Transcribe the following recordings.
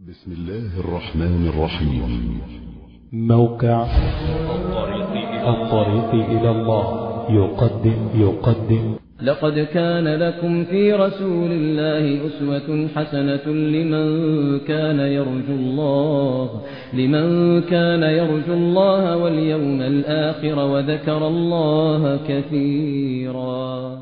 بسم الله الرحمن الرحيم موقع الطريق إلى الله يقدم يقدم لقد كان لكم في رسول الله أسوة حسنة لمن كان يرجو الله لمن كان يرجو الله واليوم الآخر وذكر الله كثيرا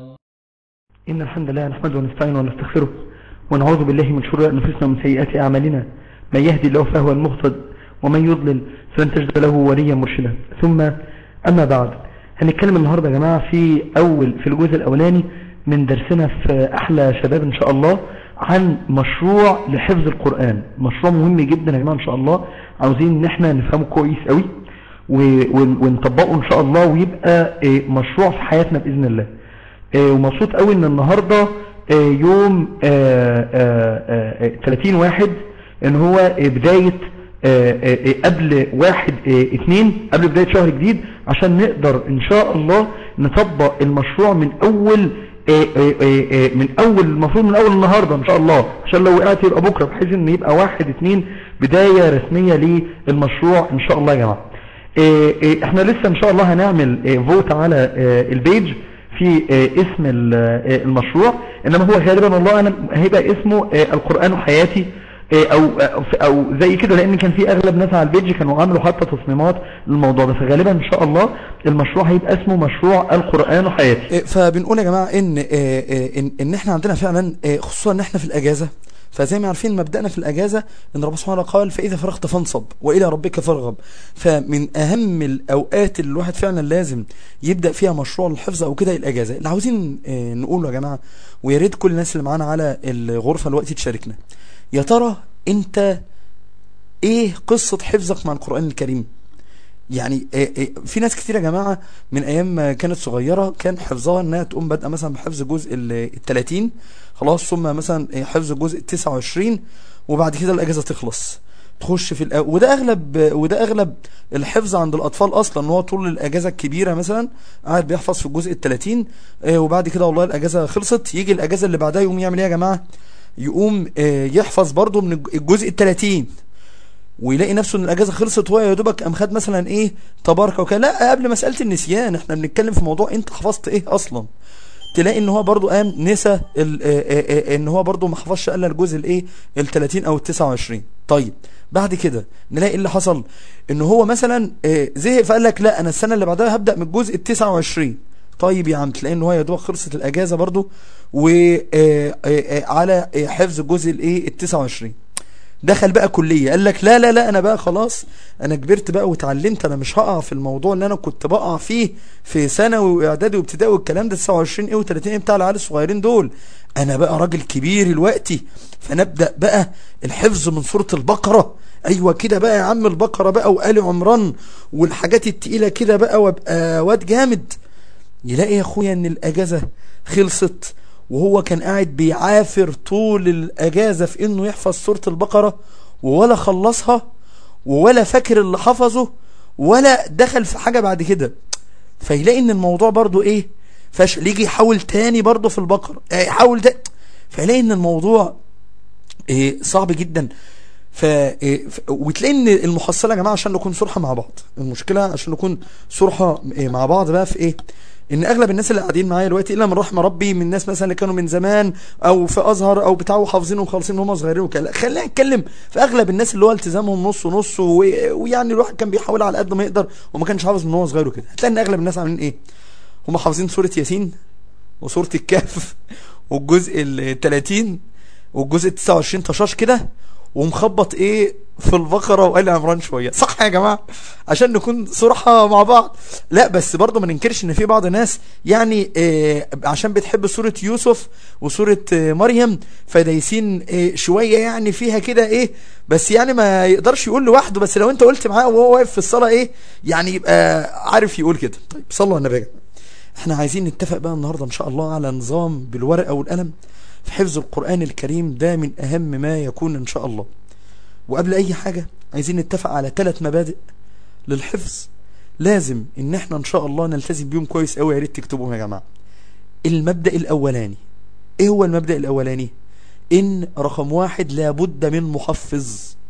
إن الحمد لله نحمده ونستعينه ونستغفره ونعوذ بالله من شرور أنفسنا ومن سيئات أعمالنا من يهدي الله فهو المهتد ومن يضلل فلن تجد له وليا مرشدا ثم أما بعد هنتكلم النهاردة يا جماعة في أول في الجزء الأولاني من درسنا في أحلى شباب إن شاء الله عن مشروع لحفظ القرآن مشروع مهم جدا يا جماعة إن شاء الله عاوزين إن احنا نفهمه كويس قوي و- ون- ونطبقه إن شاء الله ويبقى آه، مشروع في حياتنا بإذن الله آه، ومبسوط قوي ان النهاردة آه، يوم آه، آه، آه، 30 واحد ان هو آه، بداية آه، آه، آه، قبل واحد آه، اتنين قبل بداية شهر جديد عشان نقدر ان شاء الله نطبق المشروع من اول آه، آه، آه، آه، من اول المفروض من اول النهاردة ان شاء الله عشان لو وقعت يبقى بكرة بحيث ان يبقى واحد اتنين بداية رسمية للمشروع ان شاء الله يا جماعة آه، آه، احنا لسه ان شاء الله هنعمل آه، فوت على آه، البيج في آه، اسم ال- آه، المشروع انما هو غالبا والله انا هيبقى اسمه آه، القرآن حياتي آه، او او او زي كده لان كان في اغلب ناس على البيج كانوا عملوا حتى تصميمات للموضوع ده فغالبا ان شاء الله المشروع هيبقى اسمه مشروع القرآن حياتي إيه، فبنقول يا جماعة ان إيه، إيه، ان ان احنا عندنا فعلا إيه، خصوصا ان احنا في الاجازة فزي ما عارفين مبدأنا في الاجازة ان ربنا سبحانه وتعالى قال فاذا فرغت فانصب والى ربك فارغب فمن اهم الاوقات اللي الواحد فعلا لازم يبدأ فيها مشروع الحفظ او كده الاجازة اللي عاوزين إيه، نقوله يا جماعة ويا ريت كل الناس اللي معانا على الغرفة دلوقتي تشاركنا يا ترى انت ايه قصة حفظك مع القرآن الكريم يعني إيه إيه في ناس كتير يا جماعة من ايام ما كانت صغيرة كان حفظها انها تقوم بادئه مثلا بحفظ جزء ال 30 خلاص ثم مثلا إيه حفظ جزء ال 29 وبعد كده الاجازة تخلص تخش في الأ... وده اغلب وده اغلب الحفظ عند الاطفال اصلا ان هو طول الاجازه الكبيره مثلا قاعد بيحفظ في الجزء ال 30 آه، وبعد كده والله الاجازه خلصت يجي الاجازه اللي بعدها يقوم يعمل ايه يا جماعه يقوم آه، يحفظ برضه من الج- الجزء ال 30 ويلاقي نفسه ان الاجازه خلصت وهو يا دوبك قام خد مثلا ايه تبارك وكده لا قبل مساله النسيان احنا بنتكلم في موضوع انت حفظت ايه اصلا تلاقي ان هو برضو قام نسى ال- آه، آه، آه، ان هو برضو ما حفظش الا الجزء الايه ال 30 او ال 29 طيب بعد كده نلاقي إيه اللي حصل ان هو مثلا آه، زهق فقال لك لا انا السنه اللي بعدها هبدا من الجزء ال 29 طيب يا عم تلاقي ان هو يا دوب خلصت الاجازه برضو وعلى حفظ الجزء الايه ال 29 دخل بقى كلية قال لك لا لا لا انا بقى خلاص انا كبرت بقى واتعلمت انا مش هقع في الموضوع اللي انا كنت بقع فيه في ثانوي واعدادي وابتدائي والكلام ده 29 ايه و30 ايه بتاع العيال الصغيرين دول انا بقى راجل كبير دلوقتي فنبدأ بقى الحفظ من سورة البقرة ايوه كده بقى يا عم البقرة بقى وآل عمران والحاجات التقيلة كده بقى وابقى واد جامد يلاقي يا اخويا ان الاجازة خلصت وهو كان قاعد بيعافر طول الاجازة في انه يحفظ سورة البقرة ولا خلصها ولا فاكر اللي حفظه ولا دخل في حاجة بعد كده فيلاقي ان الموضوع برضو ايه فشل يجي يحاول تاني برضو في البقرة آه، يحاول ده فيلاقي ان الموضوع إيه صعب جدا ف... إيه ف... وتلاقي ان المحصله يا جماعه عشان نكون صراحه مع بعض المشكله عشان نكون صراحه إيه مع بعض بقى في ايه ان اغلب الناس اللي قاعدين معايا دلوقتي الا من رحم ربي من الناس مثلا اللي كانوا من زمان او في ازهر او بتاعوا حافظين وخالصين وهم صغيرين وكده لا، خلينا نتكلم في اغلب الناس اللي هو التزامهم نص ونص و... ويعني الواحد كان بيحاول على قد ما يقدر وما كانش حافظ من هو صغير وكده هتلاقي ان اغلب الناس عاملين ايه هم حافظين سوره ياسين وسوره الكهف والجزء ال 30 والجزء ال 29 طشاش كده ومخبط ايه في البقره وآل عمران شويه صح يا جماعه عشان نكون صراحه مع بعض لا بس برضه ما ننكرش ان في بعض الناس يعني آه عشان بتحب سوره يوسف وسوره آه مريم فدايسين آه شويه يعني فيها كده ايه بس يعني ما يقدرش يقول لوحده بس لو انت قلت معاه وهو واقف في الصلاه ايه يعني يبقى عارف يقول كده طيب صلوا على النبي يا جماعة. احنا عايزين نتفق بقى النهارده ان شاء الله على نظام بالورقه والقلم في حفظ القرآن الكريم ده من أهم ما يكون إن شاء الله وقبل أي حاجة عايزين نتفق على ثلاث مبادئ للحفظ لازم إن احنا إن شاء الله نلتزم بيهم كويس أوي يا ريت تكتبوهم يا جماعة المبدأ الأولاني إيه هو المبدأ الأولاني إن رقم واحد لابد من محفظ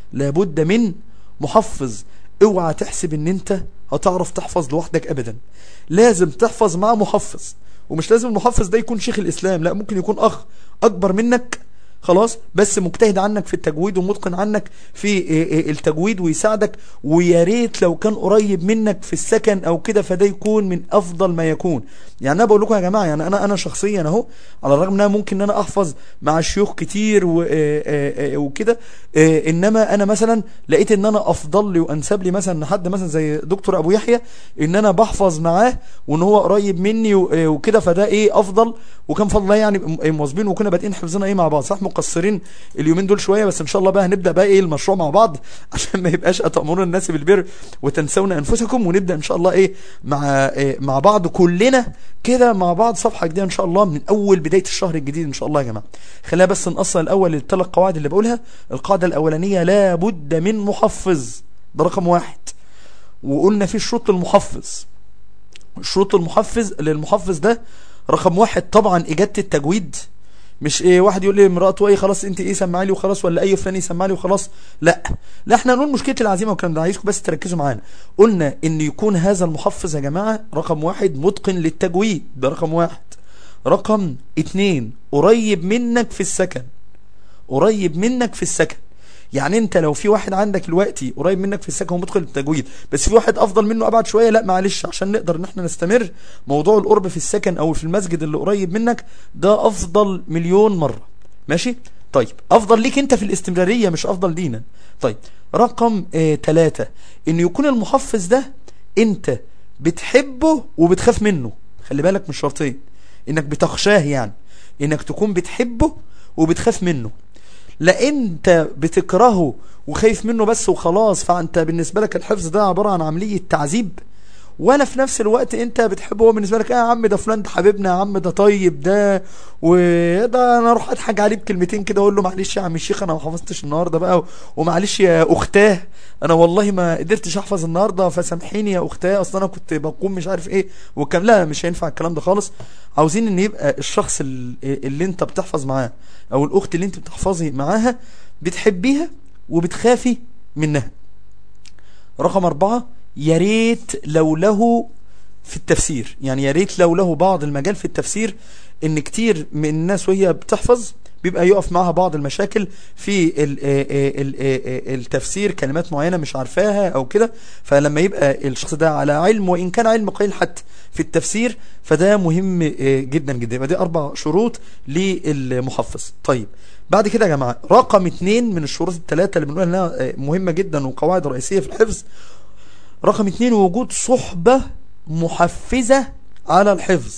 لابد من محفظ اوعى تحسب ان انت هتعرف تحفظ لوحدك ابدا لازم تحفظ مع محفظ ومش لازم المحفظ ده يكون شيخ الاسلام لا ممكن يكون اخ اكبر منك خلاص بس مجتهد عنك في التجويد ومتقن عنك في إيه إيه التجويد ويساعدك ويا ريت لو كان قريب منك في السكن او كده فده يكون من افضل ما يكون يعني انا بقول لكم يا جماعه يعني انا انا شخصيا اهو على الرغم ان انا ممكن ان انا احفظ مع شيوخ كتير و- إيه إيه إيه وكده إيه انما انا مثلا لقيت ان انا افضل لي وانسب لي مثلا حد مثلا زي دكتور ابو يحيى ان انا بحفظ معاه وان هو قريب مني و- إيه وكده فده ايه افضل وكان فضل الله يعني م- إيه مواظبين وكنا بادئين حفظنا ايه مع بعض صح مقصرين اليومين دول شويه بس ان شاء الله بقى هنبدا بقى ايه المشروع مع بعض عشان ما يبقاش اتامرون الناس بالبر وتنسون انفسكم ونبدا ان شاء الله ايه مع إيه مع بعض كلنا كده مع بعض صفحه جديده ان شاء الله من اول بدايه الشهر الجديد ان شاء الله يا جماعه خلينا بس نقصر الاول الثلاث قواعد اللي بقولها القاعده الاولانيه لا بد من محفظ ده رقم واحد وقلنا في شروط المحفظ شروط المحفظ للمحفظ ده رقم واحد طبعا اجاده التجويد مش ايه واحد يقول لي مراته ايه خلاص انت ايه سمعي لي وخلاص ولا اي فلان يسمع لي وخلاص لا لا احنا نقول مشكله العزيمه والكلام ده عايزكم بس تركزوا معانا قلنا ان يكون هذا المحفظ يا جماعه رقم واحد متقن للتجويد ده رقم واحد رقم اتنين قريب منك في السكن قريب منك في السكن يعني انت لو في واحد عندك دلوقتي قريب منك في السكن ومدخل التجويد بس في واحد افضل منه ابعد شويه لا معلش عشان نقدر ان احنا نستمر موضوع القرب في السكن او في المسجد اللي قريب منك ده افضل مليون مره ماشي طيب افضل ليك انت في الاستمراريه مش افضل لينا طيب رقم اه تلاتة ان يكون المحفظ ده انت بتحبه وبتخاف منه خلي بالك مش شرطين انك بتخشاه يعني انك تكون بتحبه وبتخاف منه لا انت بتكرهه وخايف منه بس وخلاص فانت بالنسبة لك الحفظ ده عبارة عن عملية تعذيب ولا في نفس الوقت انت بتحبه هو بالنسبة لك اه يا عم ده فلان ده حبيبنا يا عم ده طيب ده وده انا اروح اضحك عليه بكلمتين كده اقول له معلش يا عم الشيخ انا ما حفظتش النهارده بقى ومعلش يا اختاه انا والله ما قدرتش احفظ النهارده فسامحيني يا اختاه اصل انا كنت بقوم مش عارف ايه والكلام لا مش هينفع الكلام ده خالص عاوزين ان يبقى الشخص ال- اللي انت بتحفظ معاه او الاخت اللي انت بتحفظي معاها بتحبيها وبتخافي منها رقم أربعة يا ريت لو له في التفسير يعني يا ريت لو له بعض المجال في التفسير ان كتير من الناس وهي بتحفظ بيبقى يقف معاها بعض المشاكل في ال ال ال التفسير كلمات معينة مش عارفاها او كده فلما يبقى الشخص ده على علم وان كان علم قليل حتى في التفسير فده مهم آه، جدا جدا يبقى دي اربع شروط للمحفظ طيب بعد كده يا جماعة رقم اتنين من الشروط الثلاثة اللي بنقول انها آه، مهمة جدا وقواعد رئيسية في الحفظ رقم اتنين وجود صحبة محفزة على الحفظ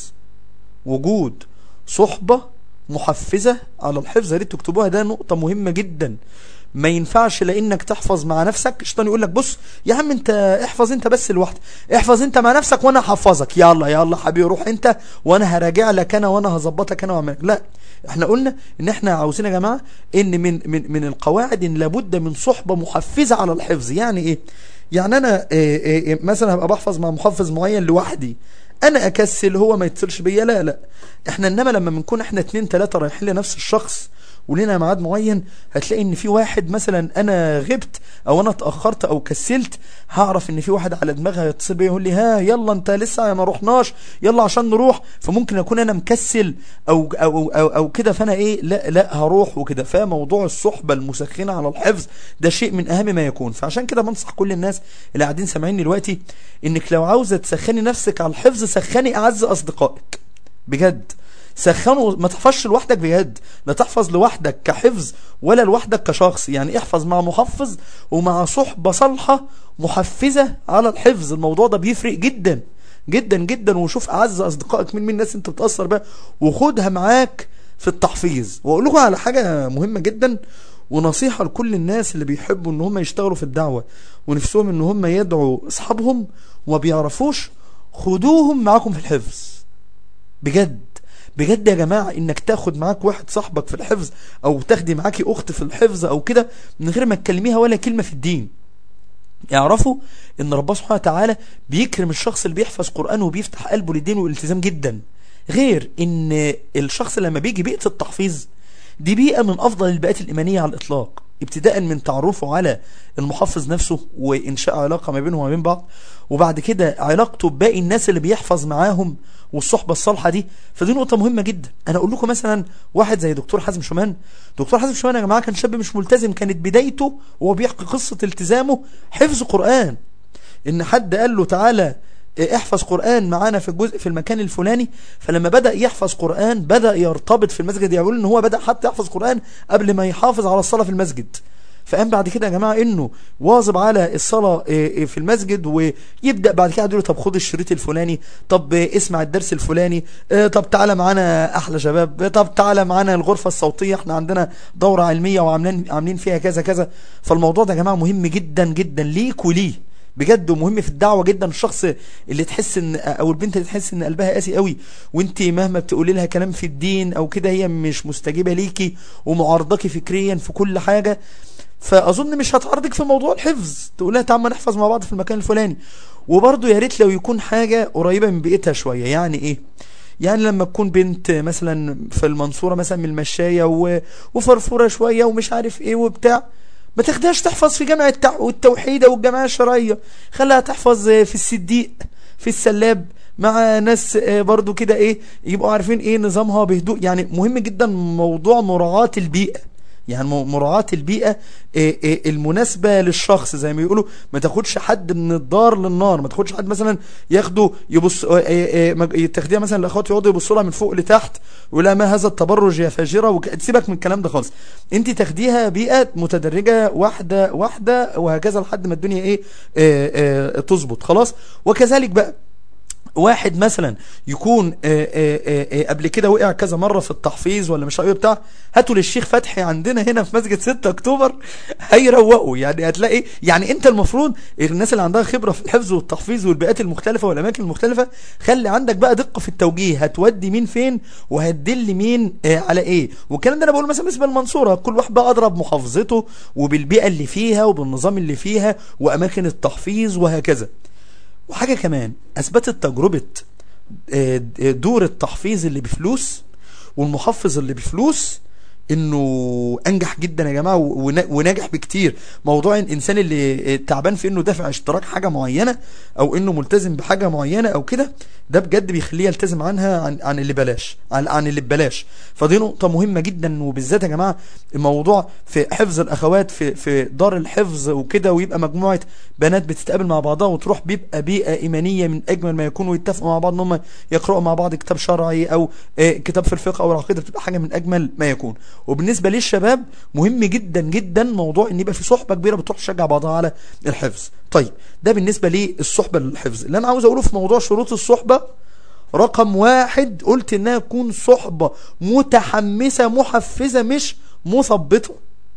وجود صحبة محفزة على الحفظ يا ريت تكتبوها ده نقطة مهمة جدا ما ينفعش لانك تحفظ مع نفسك الشيطان يقول لك بص يا عم انت احفظ انت بس لوحدك احفظ انت مع نفسك وانا هحفظك يلا يلا حبيبي روح انت وانا هراجع لك انا وانا هظبط لك انا واعمل لك لا احنا قلنا ان احنا عاوزين يا جماعه ان من من من القواعد ان لابد من صحبه محفزه على الحفظ يعني ايه يعني انا إيه إيه مثلا هبقى بحفظ مع محفظ معين لوحدي انا اكسل هو ما يتصلش بيا لا لا احنا انما لما بنكون احنا اتنين تلاتة رايحين لنفس الشخص ولنا ميعاد معين هتلاقي ان في واحد مثلا انا غبت او انا اتاخرت او كسلت هعرف ان في واحد على دماغها يتصل بيا يقول لي ها يلا انت لسه ما رحناش يلا عشان نروح فممكن اكون انا مكسل او او او, أو كده فانا ايه لا لا هروح وكده فموضوع الصحبه المسخنه على الحفظ ده شيء من اهم ما يكون فعشان كده بنصح كل الناس اللي قاعدين سامعيني دلوقتي انك لو عاوزه تسخني نفسك على الحفظ سخني اعز اصدقائك بجد سخنوا ما تحفظش لوحدك بجد لا تحفظ لوحدك كحفظ ولا لوحدك كشخص يعني احفظ مع محفظ ومع صحبة صالحة محفزة على الحفظ الموضوع ده بيفرق جدا جدا جدا وشوف اعز اصدقائك من مين الناس انت بتأثر بها وخدها معاك في التحفيظ واقول لكم على حاجة مهمة جدا ونصيحة لكل الناس اللي بيحبوا ان هم يشتغلوا في الدعوة ونفسهم ان هم يدعوا اصحابهم وما بيعرفوش خدوهم معاكم في الحفظ بجد بجد يا جماعة انك تاخد معاك واحد صاحبك في الحفظ او تاخدي معاكي اخت في الحفظ او كده من غير ما تكلميها ولا كلمة في الدين يعرفوا ان ربنا سبحانه وتعالى بيكرم الشخص اللي بيحفظ قرآن وبيفتح قلبه للدين والالتزام جدا غير ان الشخص لما بيجي بيئة التحفيظ دي بيئة من افضل البيئات الايمانية على الاطلاق ابتداء من تعرفه على المحفظ نفسه وانشاء علاقة ما بينه وما بين بعض وبعد كده علاقته بباقي الناس اللي بيحفظ معاهم والصحبة الصالحة دي فدي نقطة مهمة جدا انا اقول لكم مثلا واحد زي دكتور حازم شومان دكتور حازم شومان يا جماعة كان شاب مش ملتزم كانت بدايته وهو بيحكي قصة التزامه حفظ قرآن ان حد قال له تعالى احفظ قرآن معانا في الجزء في المكان الفلاني فلما بدأ يحفظ قرآن بدأ يرتبط في المسجد يقول ان هو بدأ حتى يحفظ قرآن قبل ما يحافظ على الصلاة في المسجد فقام بعد كده يا جماعة انه واظب على الصلاة في المسجد ويبدأ بعد كده يقول له طب خد الشريط الفلاني طب اسمع الدرس الفلاني طب تعالى معانا احلى شباب طب تعالى معانا الغرفة الصوتية احنا عندنا دورة علمية وعاملين عاملين فيها كذا كذا فالموضوع ده يا جماعة مهم جدا جدا ليك وليه بجد ومهم في الدعوة جدا الشخص اللي تحس ان او البنت اللي تحس ان قلبها قاسي قوي وانت مهما بتقولي لها كلام في الدين او كده هي مش مستجيبة ليكي ومعارضاكي فكريا في كل حاجة فاظن مش هتعرضك في موضوع الحفظ تقول لها تعال نحفظ مع بعض في المكان الفلاني وبرضه يا ريت لو يكون حاجة قريبة من بيئتها شوية يعني ايه يعني لما تكون بنت مثلا في المنصورة مثلا من المشاية و... وفرفورة شوية ومش عارف ايه وبتاع ما تاخدهاش تحفظ في جامعة التوحيدة والجامعة الشرعية خليها تحفظ في الصديق في السلاب مع ناس برضو كده ايه يبقوا عارفين ايه نظامها بهدوء يعني مهم جدا موضوع مراعاة البيئة يعني مراعاة البيئة المناسبة للشخص زي ما يقولوا ما تاخدش حد من الدار للنار ما تاخدش حد مثلا ياخده يبص تاخديها مثلا الاخوات يقعدوا يبصوا لها من فوق لتحت ولا ما هذا التبرج يا فاجرة وتسيبك من الكلام ده خالص انت تاخديها بيئة متدرجة واحدة واحدة وهكذا لحد ما الدنيا ايه اه اه تظبط خلاص وكذلك بقى واحد مثلا يكون آآ آآ قبل كده وقع كذا مرة في التحفيظ ولا مش عارف بتاع هاتوا للشيخ فتحي عندنا هنا في مسجد 6 اكتوبر هيروقوا يعني هتلاقي يعني انت المفروض الناس اللي عندها خبرة في الحفظ والتحفيظ والبيئات المختلفة والاماكن المختلفة خلي عندك بقى دقة في التوجيه هتودي مين فين وهتدل مين على ايه والكلام ده انا بقول مثلا بالنسبة للمنصورة كل واحد بقى اضرب محافظته وبالبيئة اللي فيها وبالنظام اللي فيها واماكن التحفيظ وهكذا وحاجة كمان أثبتت تجربة دور التحفيظ اللي بفلوس والمحفظ اللي بفلوس انه انجح جدا يا جماعة وناجح بكتير موضوع الانسان اللي تعبان في انه دافع اشتراك حاجة معينة او انه ملتزم بحاجة معينة او كده ده بجد بيخليه يلتزم عنها عن, عن اللي بلاش عن, عن اللي ببلاش فدي نقطة مهمة جدا وبالذات يا جماعة الموضوع في حفظ الاخوات في, في دار الحفظ وكده ويبقى مجموعة بنات بتتقابل مع بعضها وتروح بيبقى بيئة ايمانية من اجمل ما يكون ويتفقوا مع بعض ان هم يقرأوا مع بعض كتاب شرعي او كتاب في الفقه او العقيدة بتبقى حاجة من اجمل ما يكون وبالنسبة للشباب مهم جدا جدا موضوع ان يبقى في صحبة كبيرة بتروح تشجع بعضها على الحفظ طيب ده بالنسبة للصحبة للحفظ اللي انا عاوز اقوله في موضوع شروط الصحبة رقم واحد قلت انها تكون صحبة متحمسة محفزة مش مثبطة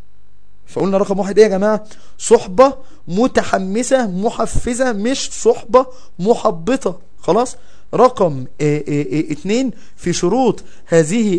فقلنا رقم واحد ايه يا جماعة صحبة متحمسة محفزة مش صحبة محبطة خلاص رقم اه اه اه اتنين في شروط هذه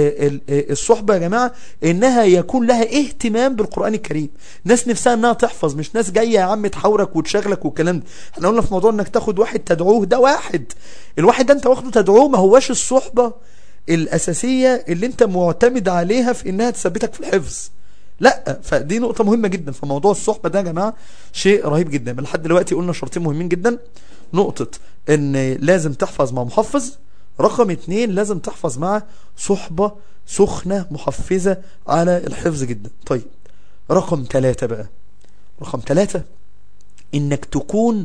الصحبة يا جماعة انها يكون لها اهتمام بالقرآن الكريم ناس نفسها انها تحفظ مش ناس جاية يا عم تحاورك وتشغلك والكلام ده احنا قلنا في موضوع انك تاخد واحد تدعوه ده واحد الواحد ده انت واخده تدعوه ما هواش الصحبة الاساسية اللي انت معتمد عليها في انها تثبتك في الحفظ لا فدي نقطة مهمة جدا فموضوع الصحبة ده يا جماعة شيء رهيب جدا لحد دلوقتي قلنا شرطين مهمين جدا نقطة ان لازم تحفظ مع محفظ رقم اتنين لازم تحفظ مع صحبة سخنة محفزة على الحفظ جدا طيب رقم ثلاثة بقى رقم ثلاثة انك تكون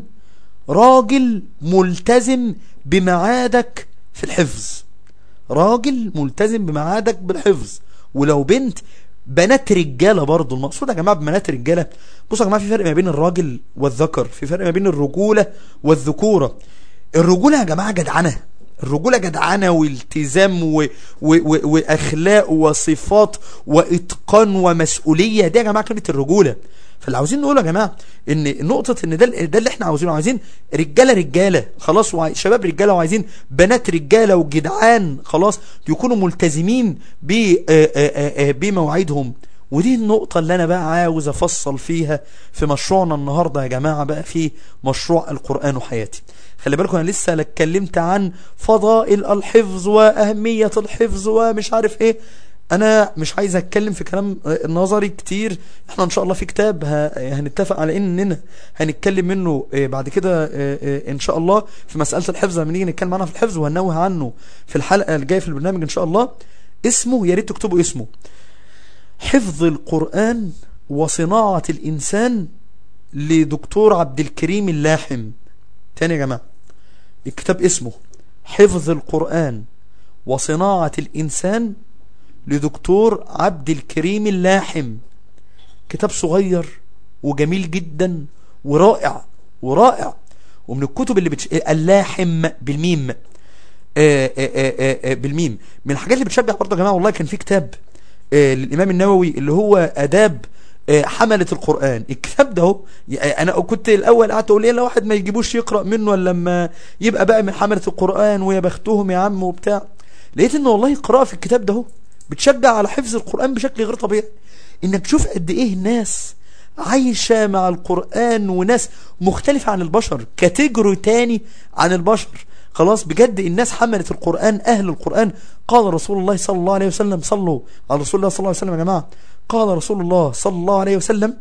راجل ملتزم بمعادك في الحفظ راجل ملتزم بمعادك بالحفظ ولو بنت بنات رجالة برضو المقصود يا جماعة ببنات رجالة بصوا يا جماعة في فرق ما بين الراجل والذكر في فرق ما بين الرجولة والذكورة الرجولة يا جماعة جدعنة الرجولة جدعنة والتزام و... و... و... وأخلاق وصفات وإتقان ومسؤولية دي يا جماعة كلمة الرجولة فاللي عاوزين نقول يا جماعة ان نقطة ان ده, ده اللي احنا عاوزينه عاوزين رجالة رجالة خلاص وع... شباب رجالة وعايزين بنات رجالة وجدعان خلاص يكونوا ملتزمين ب... بمواعيدهم ودي النقطة اللي انا بقى عاوز افصل فيها في مشروعنا النهاردة يا جماعة بقى في مشروع القرآن وحياتي خلي بالكم انا لسه اتكلمت عن فضائل الحفظ واهمية الحفظ ومش عارف ايه انا مش عايز اتكلم في كلام آه، نظري كتير احنا ان شاء الله في كتاب ه- هنتفق على اننا هنتكلم منه آه، بعد كده آه، آه، ان شاء الله في مسألة الحفظ لما نيجي نتكلم عنها في الحفظ وهنوه عنه في الحلقة الجاية في البرنامج ان شاء الله اسمه يا ريت تكتبوا اسمه حفظ القرآن وصناعة الإنسان لدكتور عبد الكريم اللاحم تاني يا جماعة الكتاب اسمه حفظ القرآن وصناعة الإنسان لدكتور عبد الكريم اللاحم كتاب صغير وجميل جدا ورائع ورائع ومن الكتب اللي بتش... اللاحم بالميم آه، آه، آه، آه، آه، بالميم من الحاجات اللي بتشجع برضه يا جماعه والله كان في كتاب آه، للامام النووي اللي هو اداب آه، حملة القرآن الكتاب ده هو انا كنت الاول قعدت اقول ايه لا واحد ما يجيبوش يقرأ منه الا لما يبقى بقى من حملة القرآن ويا بختهم يا عم وبتاع لقيت ان والله القراءة في الكتاب ده هو بتشجع على حفظ القرآن بشكل غير طبيعي انك تشوف قد ايه الناس عايشة مع القرآن وناس مختلفة عن البشر كاتيجوري تاني عن البشر خلاص بجد الناس حملت القرآن أهل القرآن قال رسول الله صلى الله عليه وسلم صلوا على رسول الله صلى الله عليه وسلم يا جماعة قال رسول الله صلى الله عليه وسلم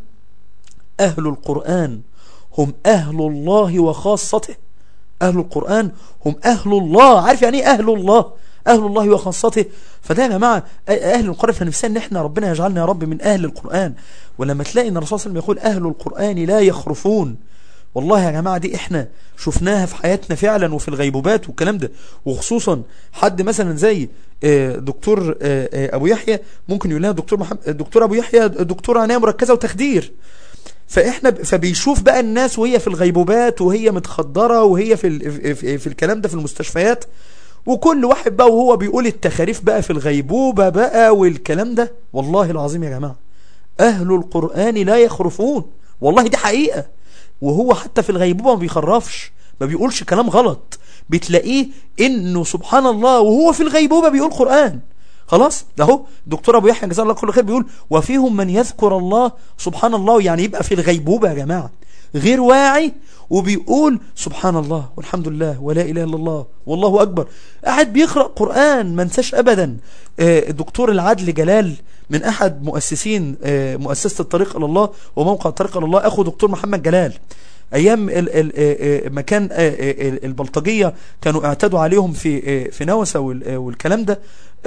أهل القرآن هم أهل الله وخاصته أهل القرآن هم أهل الله عارف يعني إيه أهل الله أهل الله وخاصته فده يا جماعة أهل القرآن فنفسنا إن إحنا ربنا يجعلنا يا رب من أهل القرآن ولما تلاقي إن الرسول صلى الله عليه وسلم يقول أهل القرآن لا يخرفون والله يا جماعة دي إحنا شفناها في حياتنا فعلا وفي الغيبوبات والكلام ده وخصوصا حد مثلا زي آه، دكتور آه، آه، أبو يحيى ممكن يقول لها دكتور محمد دكتور أبو يحيى دكتور عناية مركزة وتخدير فاحنا فبيشوف بقى الناس وهي في الغيبوبات وهي متخدره وهي في ال- في, في الكلام ده في المستشفيات وكل واحد بقى وهو بيقول التخاريف بقى في الغيبوبه بقى والكلام ده والله العظيم يا جماعه اهل القران لا يخرفون والله دي حقيقه وهو حتى في الغيبوبه ما بيخرفش ما بيقولش كلام غلط بتلاقيه انه سبحان الله وهو في الغيبوبه بيقول قران خلاص ده اهو دكتور ابو يحيى جزاه الله كل خير بيقول وفيهم من يذكر الله سبحان الله يعني يبقى في الغيبوبه يا جماعه غير واعي وبيقول سبحان الله والحمد لله ولا اله الا الله والله اكبر قاعد بيقرا قران ما انساش ابدا آه، الدكتور العدل جلال من احد مؤسسين آه، مؤسسه الطريق الى الله وموقع الطريق الى الله اخو دكتور محمد جلال ايام ال ال آه، آه، مكان آه، آه، البلطجيه كانوا اعتدوا عليهم في آه، في نوسه وال- آه، والكلام ده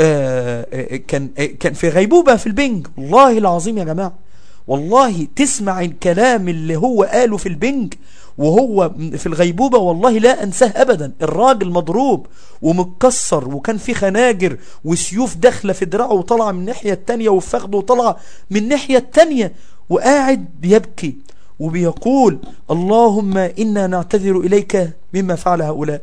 آه، آه، كان آه، كان في غيبوبه في البنج والله العظيم يا جماعه والله تسمع الكلام اللي هو قاله في البنج وهو في الغيبوبة والله لا أنساه أبدا الراجل مضروب ومتكسر وكان في خناجر وسيوف داخلة في دراعه وطالعة من الناحية التانية وفي فخده وطالعة من الناحية التانية وقاعد بيبكي وبيقول اللهم إنا نعتذر إليك مما فعل هؤلاء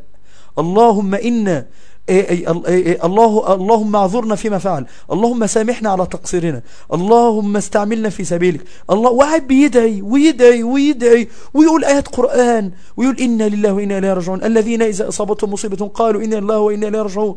اللهم إنا إيه إيه ال- إيه إيه الله اللهم اعذرنا فيما فعل اللهم سامحنا على تقصيرنا اللهم استعملنا في سبيلك الله وقاعد بيدعي ويدعي ويدعي ويقول آيات قرآن ويقول إنا لله وإنا إليه راجعون الذين إذا أصابتهم مصيبة قالوا إنا لله وإنا إليه راجعون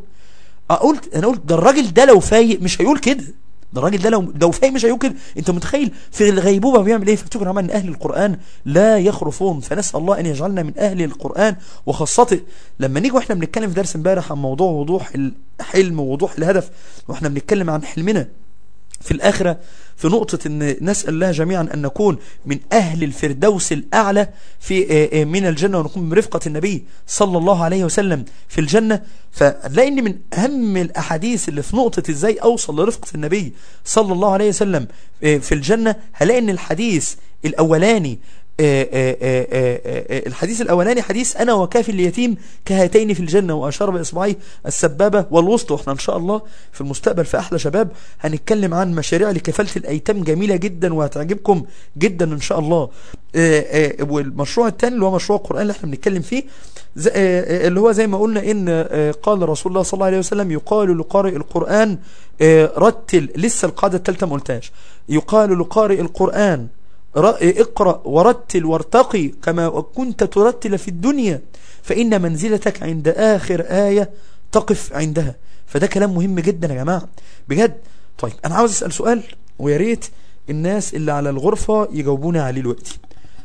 قلت أنا قلت ده الراجل ده لو فايق مش هيقول كده ده الراجل ده لو لو فاهم مش هيقول كده انت متخيل في الغيبوبه بيعمل ايه فافتكر يا جماعه ان اهل القران لا يخرفون فنسال الله ان يجعلنا من اهل القران وخاصته لما نيجي واحنا بنتكلم في درس امبارح عن موضوع وضوح الحلم ووضوح الهدف واحنا بنتكلم عن حلمنا في الآخرة في نقطة أن نسأل الله جميعا أن نكون من أهل الفردوس الأعلى في آه، آه، من الجنة ونكون من رفقة النبي صلى الله عليه وسلم في الجنة فنلاقي أن من أهم الأحاديث اللي في نقطة إزاي أوصل لرفقة النبي صلى الله عليه وسلم آه، في الجنة هلاقي أن الحديث الأولاني آه، آه، آه، آه، آه، الحديث الأولاني حديث أنا وكافي اليتيم كهاتين في الجنة وأشار بإصبعيه السبابة والوسطى وإحنا إن شاء الله في المستقبل في أحلى شباب هنتكلم عن مشاريع لكفالة الأيتام جميلة جدا وهتعجبكم جدا إن شاء الله آه، آه، والمشروع الثاني اللي هو مشروع القرآن اللي احنا بنتكلم فيه ز- آه، آه، اللي هو زي ما قلنا إن آه، قال رسول الله صلى الله عليه وسلم يقال لقارئ القرآن آه، رتل لسه القاعدة الثالثة ما قلتهاش يقال لقارئ القرآن ر- اقرأ ورتل وارتقي كما كنت ترتل في الدنيا فإن منزلتك عند آخر آية تقف عندها فده كلام مهم جدا يا جماعة بجد طيب أنا عاوز أسأل سؤال ويا ريت الناس اللي على الغرفة يجاوبوني عليه دلوقتي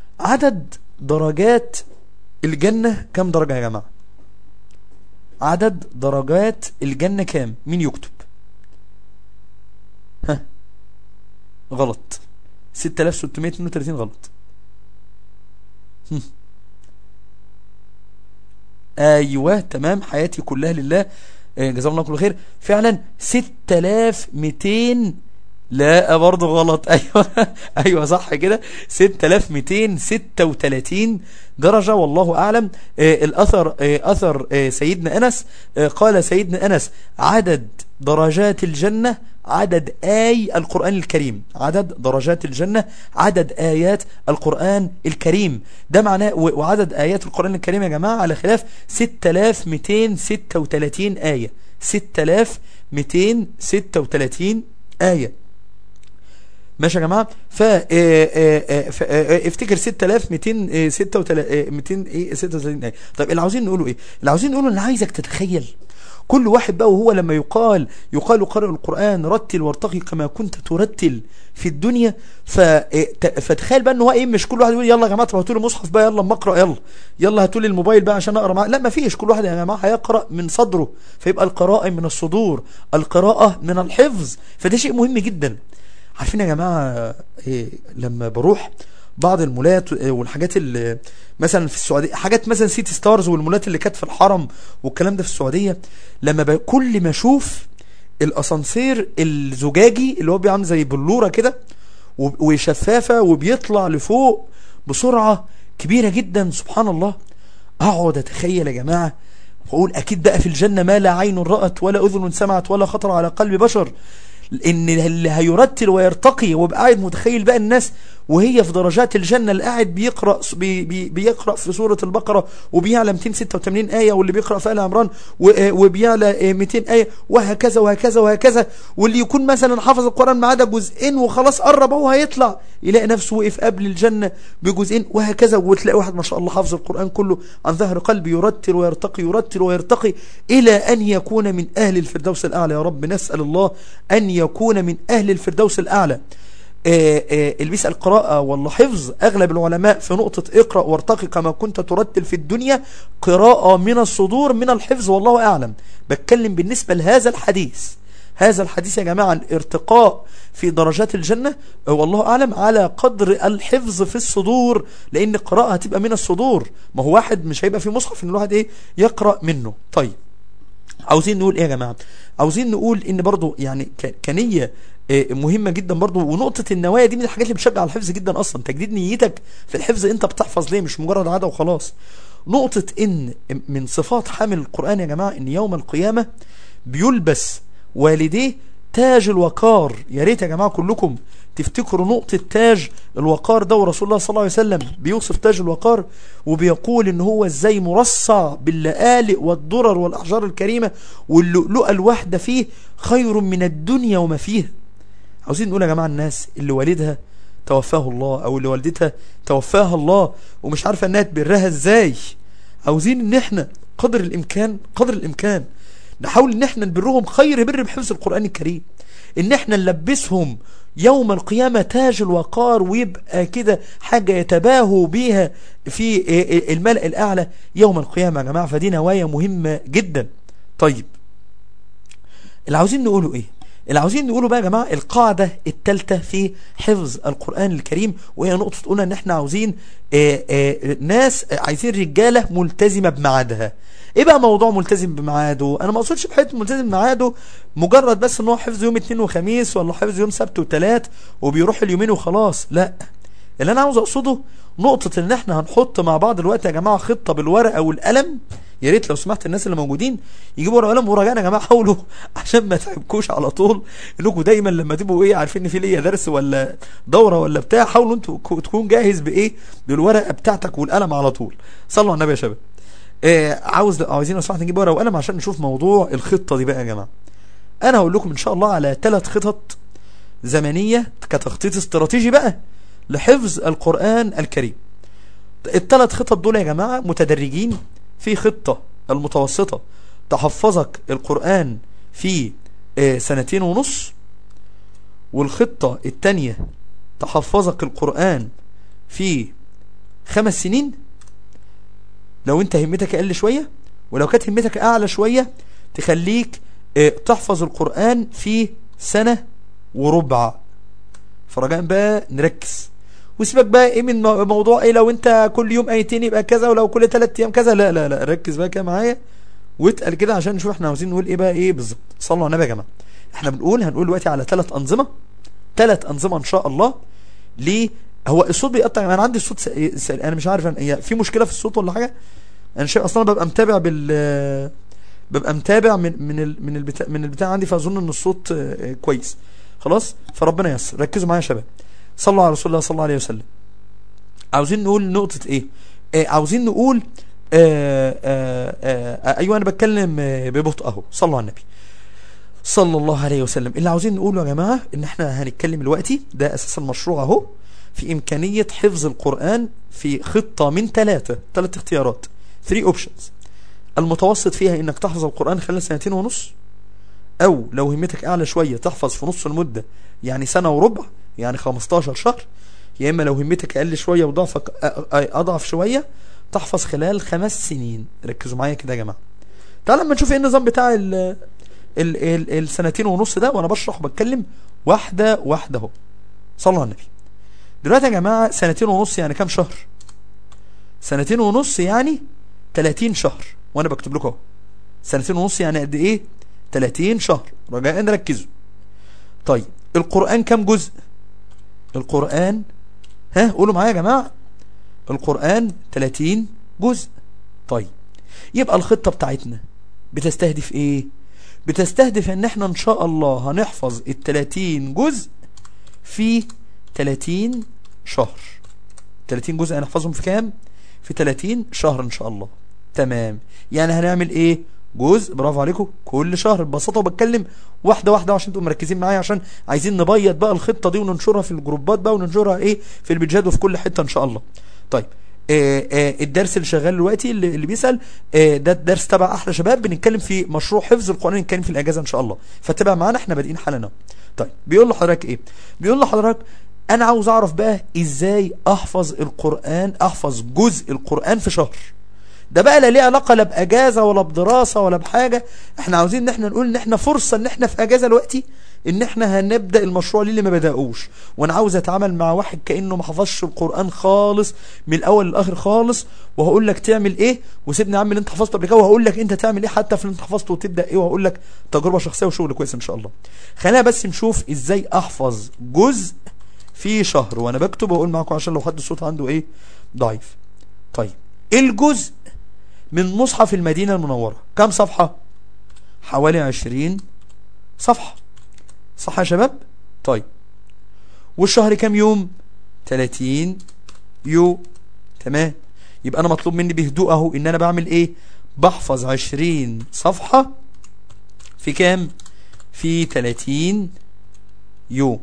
عدد درجات الجنة كام درجة يا جماعة عدد درجات الجنة كام مين يكتب غلط 6632 غلط هم. ايوه تمام حياتي كلها لله آه، جزاهم الله كل خير فعلا 6200 لا برضه غلط ايوه ايوه صح كده 6236 درجة والله اعلم آه، الاثر آه، اثر آه، سيدنا انس آه، قال سيدنا انس عدد درجات الجنة عدد آي القرآن الكريم عدد درجات الجنة عدد آيات القرآن الكريم ده معناه و- وعدد آيات القرآن الكريم يا جماعة على خلاف 6236 آية 6236 آية ماشي يا جماعه ف آه، آه، آه، ف- آه، آه، افتكر 6236 ايه 36 ايه طيب اللي عاوزين نقوله ايه اللي عاوزين نقوله ان عايزك تتخيل كل واحد بقى وهو لما يقال يقال قارئ القرآن رتل وارتقي كما كنت ترتل في الدنيا ف... إيه، ت- فتخيل بقى ان هو ايه مش كل واحد يقول يلا يا جماعه طب هاتوا لي مصحف بقى يلا اما اقرا يلا يلا هاتوا لي الموبايل بقى عشان اقرا معاه لا ما فيش كل واحد يا جماعه هيقرا من صدره فيبقى القراءه من الصدور القراءه من الحفظ فده شيء مهم جدا عارفين يا جماعه إيه لما بروح بعض المولات آه، والحاجات اللي مثلا في السعوديه حاجات مثلا سيتي ستارز والمولات اللي كانت في الحرم والكلام ده في السعوديه لما ب... كل ما اشوف الاسانسير الزجاجي اللي هو بيعمل زي بلوره كده وب- وشفافه وبيطلع لفوق بسرعه كبيره جدا سبحان الله اقعد اتخيل يا جماعه واقول اكيد بقى في الجنه ما لا عين رات ولا اذن سمعت ولا خطر على قلب بشر ان اللي هيرتل ويرتقي ويبقى قاعد متخيل بقى الناس وهي في درجات الجنة اللي قاعد بيقرأ بي بي بيقرأ في سورة البقرة وبيعلى 286 آية واللي بيقرأ في آل عمران و- آه، وبيعلى آه، 200 آية وهكذا وهكذا وهكذا واللي يكون مثلا حافظ القرآن ما عدا جزئين وخلاص قرب هو هيطلع يلاقي نفسه وقف قبل الجنة بجزئين وهكذا وتلاقي واحد ما شاء الله حافظ القرآن كله عن ظهر قلب يرتل ويرتقي يرتل ويرتقي إلى أن يكون من أهل الفردوس الأعلى يا رب نسأل الله أن يكون من أهل الفردوس الأعلى آه، آه، اللي بيسأل قراءة ولا حفظ أغلب العلماء في نقطة اقرأ وارتقي كما كنت ترتل في الدنيا قراءة من الصدور من الحفظ والله أعلم بتكلم بالنسبة لهذا الحديث هذا الحديث يا جماعة عن ارتقاء في درجات الجنة آه، والله أعلم على قدر الحفظ في الصدور لأن القراءة هتبقى من الصدور ما هو واحد مش هيبقى في مصحف إن الواحد إيه يقرأ منه طيب عاوزين نقول ايه يا جماعه عاوزين نقول ان برضو يعني ك- كنيه آه، مهمه جدا برضو ونقطه النوايا دي من الحاجات اللي بتشجع على الحفظ جدا اصلا تجديد نيتك في الحفظ انت بتحفظ ليه مش مجرد عاده وخلاص نقطه ان من صفات حامل القران يا جماعه ان يوم القيامه بيلبس والديه تاج الوقار يا ريت يا جماعه كلكم تفتكروا نقطة تاج الوقار ده ورسول الله صلى الله عليه وسلم بيوصف تاج الوقار وبيقول ان هو ازاي مرصع باللآلئ والدرر والأحجار الكريمة واللؤلؤة الواحدة فيه خير من الدنيا وما فيها عاوزين نقول يا جماعة الناس اللي والدها توفاه الله او اللي والدتها توفاها الله ومش عارفة انها تبرها ازاي عاوزين ان احنا قدر الامكان قدر الامكان نحاول ان احنا نبرهم خير بر بحفظ القرآن الكريم ان احنا نلبسهم يوم القيامة تاج الوقار ويبقى كده حاجة يتباهوا بيها في الملأ الأعلى يوم القيامة يا جماعة فدي نوايا مهمة جدا طيب اللي عاوزين نقوله ايه اللي عاوزين نقوله بقى يا جماعة القاعدة التالتة في حفظ القرآن الكريم وهي نقطة تقولنا ان احنا عاوزين آآ آآ ناس عايزين رجالة ملتزمة بميعادها ايه بقى موضوع ملتزم بميعاده انا ما اقصدش بحته ملتزم بميعاده مجرد بس ان هو حفظ يوم اثنين وخميس ولا حفظ يوم سبت وثلاث وبيروح اليومين وخلاص لا اللي انا عاوز اقصده نقطة ان احنا هنحط مع بعض دلوقتي يا جماعة خطة بالورقة والقلم يا ريت لو سمحت الناس اللي موجودين يجيبوا ورقه وقلم وراجعنا يا جماعه حاولوا عشان ما تعبكوش على طول انكم دايما لما تبقوا ايه عارفين ان في ليا درس ولا دوره ولا بتاع حاولوا انتوا تكون جاهز بايه بالورقه بتاعتك والقلم على طول صلوا على النبي يا شباب آه عاوز عاوزين لو سمحت نجيب ورقه وقلم عشان نشوف موضوع الخطه دي بقى يا جماعه انا هقول لكم ان شاء الله على ثلاث خطط زمنيه كتخطيط استراتيجي بقى لحفظ القران الكريم الثلاث خطط دول يا جماعه متدرجين في خطة المتوسطة تحفظك القرآن في سنتين ونص والخطة التانية تحفظك القرآن في خمس سنين لو انت همتك اقل شوية ولو كانت همتك اعلى شوية تخليك تحفظ القرآن في سنة وربع فرجاء بقى نركز وسيبك بقى ايه من مو- موضوع ايه لو انت كل يوم ايتين يبقى كذا ولو كل ثلاث ايام كذا لا لا لا ركز بقى كده معايا واتقل كده عشان نشوف احنا عاوزين نقول ايه بقى ايه بالظبط صلوا على النبي يا جماعه احنا بنقول هنقول دلوقتي على ثلاث انظمه ثلاث انظمه ان شاء الله ليه هو الصوت بيقطع انا عندي الصوت س... س... انا مش عارف أنا... هي في مشكله في الصوت ولا حاجه انا شايف اصلا ببقى متابع بال ببقى متابع من من ال... من البتاع من البتاع عندي فاظن ان الصوت آه، كويس خلاص فربنا ييسر ركزوا معايا يا شباب صلوا على رسول الله صلى الله عليه وسلم عاوزين نقول نقطة ايه آه عاوزين نقول آه آه آه ايوه انا بتكلم آه ببطء اهو صلوا على النبي صلى الله عليه وسلم اللي عاوزين نقوله يا جماعة ان احنا هنتكلم دلوقتي ده اساس المشروع اهو في امكانية حفظ القرآن في خطة من ثلاثة ثلاث اختيارات 3 اوبشنز المتوسط فيها انك تحفظ القرآن خلال سنتين ونص او لو همتك اعلى شوية تحفظ في نص المدة يعني سنة وربع يعني 15 شهر يا اما لو همتك اقل شوية وضعفك أ- أ- اضعف شوية تحفظ خلال خمس سنين ركزوا معايا كده يا جماعة تعال لما نشوف ايه النظام بتاع ال ال ال السنتين ونص ده وانا بشرح وبتكلم واحدة واحدة اهو صلوا على النبي دلوقتي يا جماعة سنتين ونص يعني كام شهر سنتين ونص يعني 30 شهر وانا بكتب لكم اهو سنتين ونص يعني قد ايه 30 شهر رجاء نركزوا طيب القرآن كام جزء القرآن ها قولوا معايا يا جماعة القرآن 30 جزء طيب يبقى الخطة بتاعتنا بتستهدف ايه بتستهدف ان احنا ان شاء الله هنحفظ ال 30 جزء في 30 شهر 30 جزء هنحفظهم في كام في 30 شهر ان شاء الله تمام يعني هنعمل ايه جزء برافو عليكم كل شهر ببساطه وبتكلم واحده واحده عشان تبقوا مركزين معايا عشان عايزين نبيض بقى الخطه دي وننشرها في الجروبات بقى وننشرها ايه في البيجات وفي كل حته ان شاء الله طيب آه آه الدرس اللي شغال دلوقتي اللي, اللي بيسال آه ده الدرس تبع احلى شباب بنتكلم في مشروع حفظ القران نتكلم في الاجازه ان شاء الله فتابع معانا احنا بادئين حالا اهو. طيب بيقول لحضرتك ايه بيقول لحضرتك انا عاوز اعرف بقى ازاي احفظ القران احفظ جزء القران في شهر ده بقى لا ليه علاقه لا باجازه ولا بدراسه ولا بحاجه احنا عاوزين ان احنا نقول ان احنا فرصه ان احنا في اجازه دلوقتي ان احنا هنبدا المشروع اللي ما بداوش وانا عاوز اتعامل مع واحد كانه ما حفظش القران خالص من الاول للاخر خالص وهقول لك تعمل ايه وسيبني يا عم اللي انت حفظته قبل كده وهقول لك انت تعمل ايه حتى في اللي انت حفظته وتبدا ايه وهقول لك تجربه شخصيه وشغل كويس ان شاء الله خلينا بس نشوف ازاي احفظ جزء في شهر وانا بكتب واقول معاكم عشان لو حد الصوت عنده ايه ضعيف طيب الجزء من مصحف المدينة المنورة كم صفحة حوالي عشرين صفحة صح يا شباب طيب والشهر كم يوم تلاتين يوم تمام يبقى انا مطلوب مني بهدوء اهو ان انا بعمل ايه بحفظ عشرين صفحة في كام في تلاتين يوم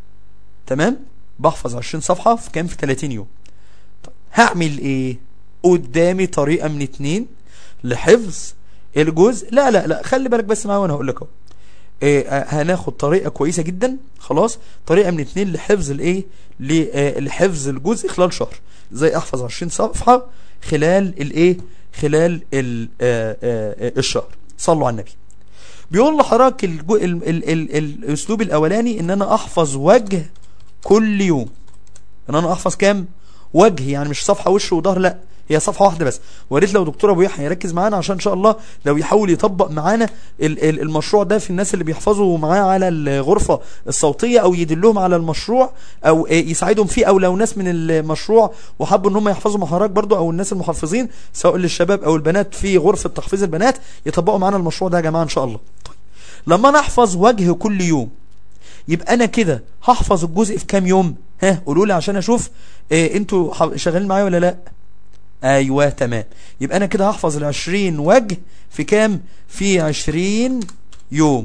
تمام بحفظ عشرين صفحة في كام في تلاتين يوم طيب هعمل ايه قدامي طريقة من اتنين لحفظ الجزء لا لا لا خلي بالك بس معايا وانا هقول لك اهو إيه آه، هناخد طريقة كويسة جدا خلاص طريقة من اتنين لحفظ الايه ل- آه، لحفظ الجزء خلال شهر زي احفظ 20 صفحة خلال الايه خلال ال آه، آه، آه، الشهر صلوا على النبي بيقول لحضرتك الجو... ال... ال... ال... الاسلوب الاولاني ان انا احفظ وجه كل يوم ان انا احفظ كام وجه يعني مش صفحه وش وظهر لا هي صفحه واحده بس وريت لو دكتور ابو يحيى يركز معانا عشان ان شاء الله لو يحاول يطبق معانا ال- ال- المشروع ده في الناس اللي بيحفظوا معاه على الغرفه الصوتيه او يدلهم على المشروع او آه، يساعدهم فيه او لو ناس من المشروع وحبوا ان هم يحفظوا مع حضرتك برضو او الناس المحفظين سواء للشباب او البنات في غرفه تحفيظ البنات يطبقوا معانا المشروع ده يا جماعه ان شاء الله طيب. لما انا احفظ وجه كل يوم يبقى انا كده هحفظ الجزء في كام يوم ها قولوا لي عشان اشوف إيه انتوا ح- شغالين معايا ولا لا ايوه تمام يبقى انا كده هحفظ العشرين وجه في كام في عشرين يوم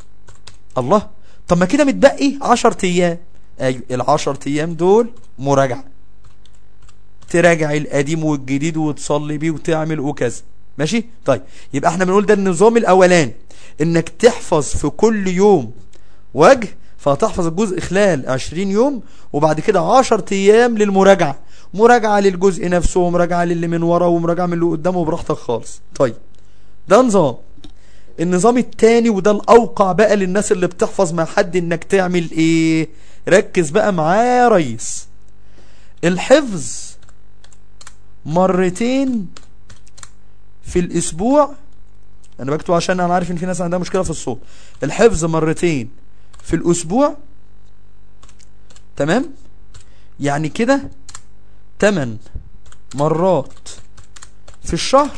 الله طب ما كده متبقي عشر ايام ايوه العشر ايام دول مراجعة تراجع القديم والجديد وتصلي بيه وتعمل وكذا ماشي طيب يبقى احنا بنقول ده النظام الاولاني انك تحفظ في كل يوم وجه فهتحفظ الجزء خلال 20 يوم وبعد كده 10 ايام للمراجعة مراجعة للجزء نفسه ومراجعة للي من ورا ومراجعة من اللي قدامه براحتك خالص طيب ده نظام النظام التاني وده الاوقع بقى للناس اللي بتحفظ مع حد انك تعمل ايه ركز بقى معايا يا ريس الحفظ مرتين في الاسبوع انا بكتب عشان انا عارف ان في ناس عندها مشكلة في الصوت الحفظ مرتين في الاسبوع تمام يعني كده 8 مرات في الشهر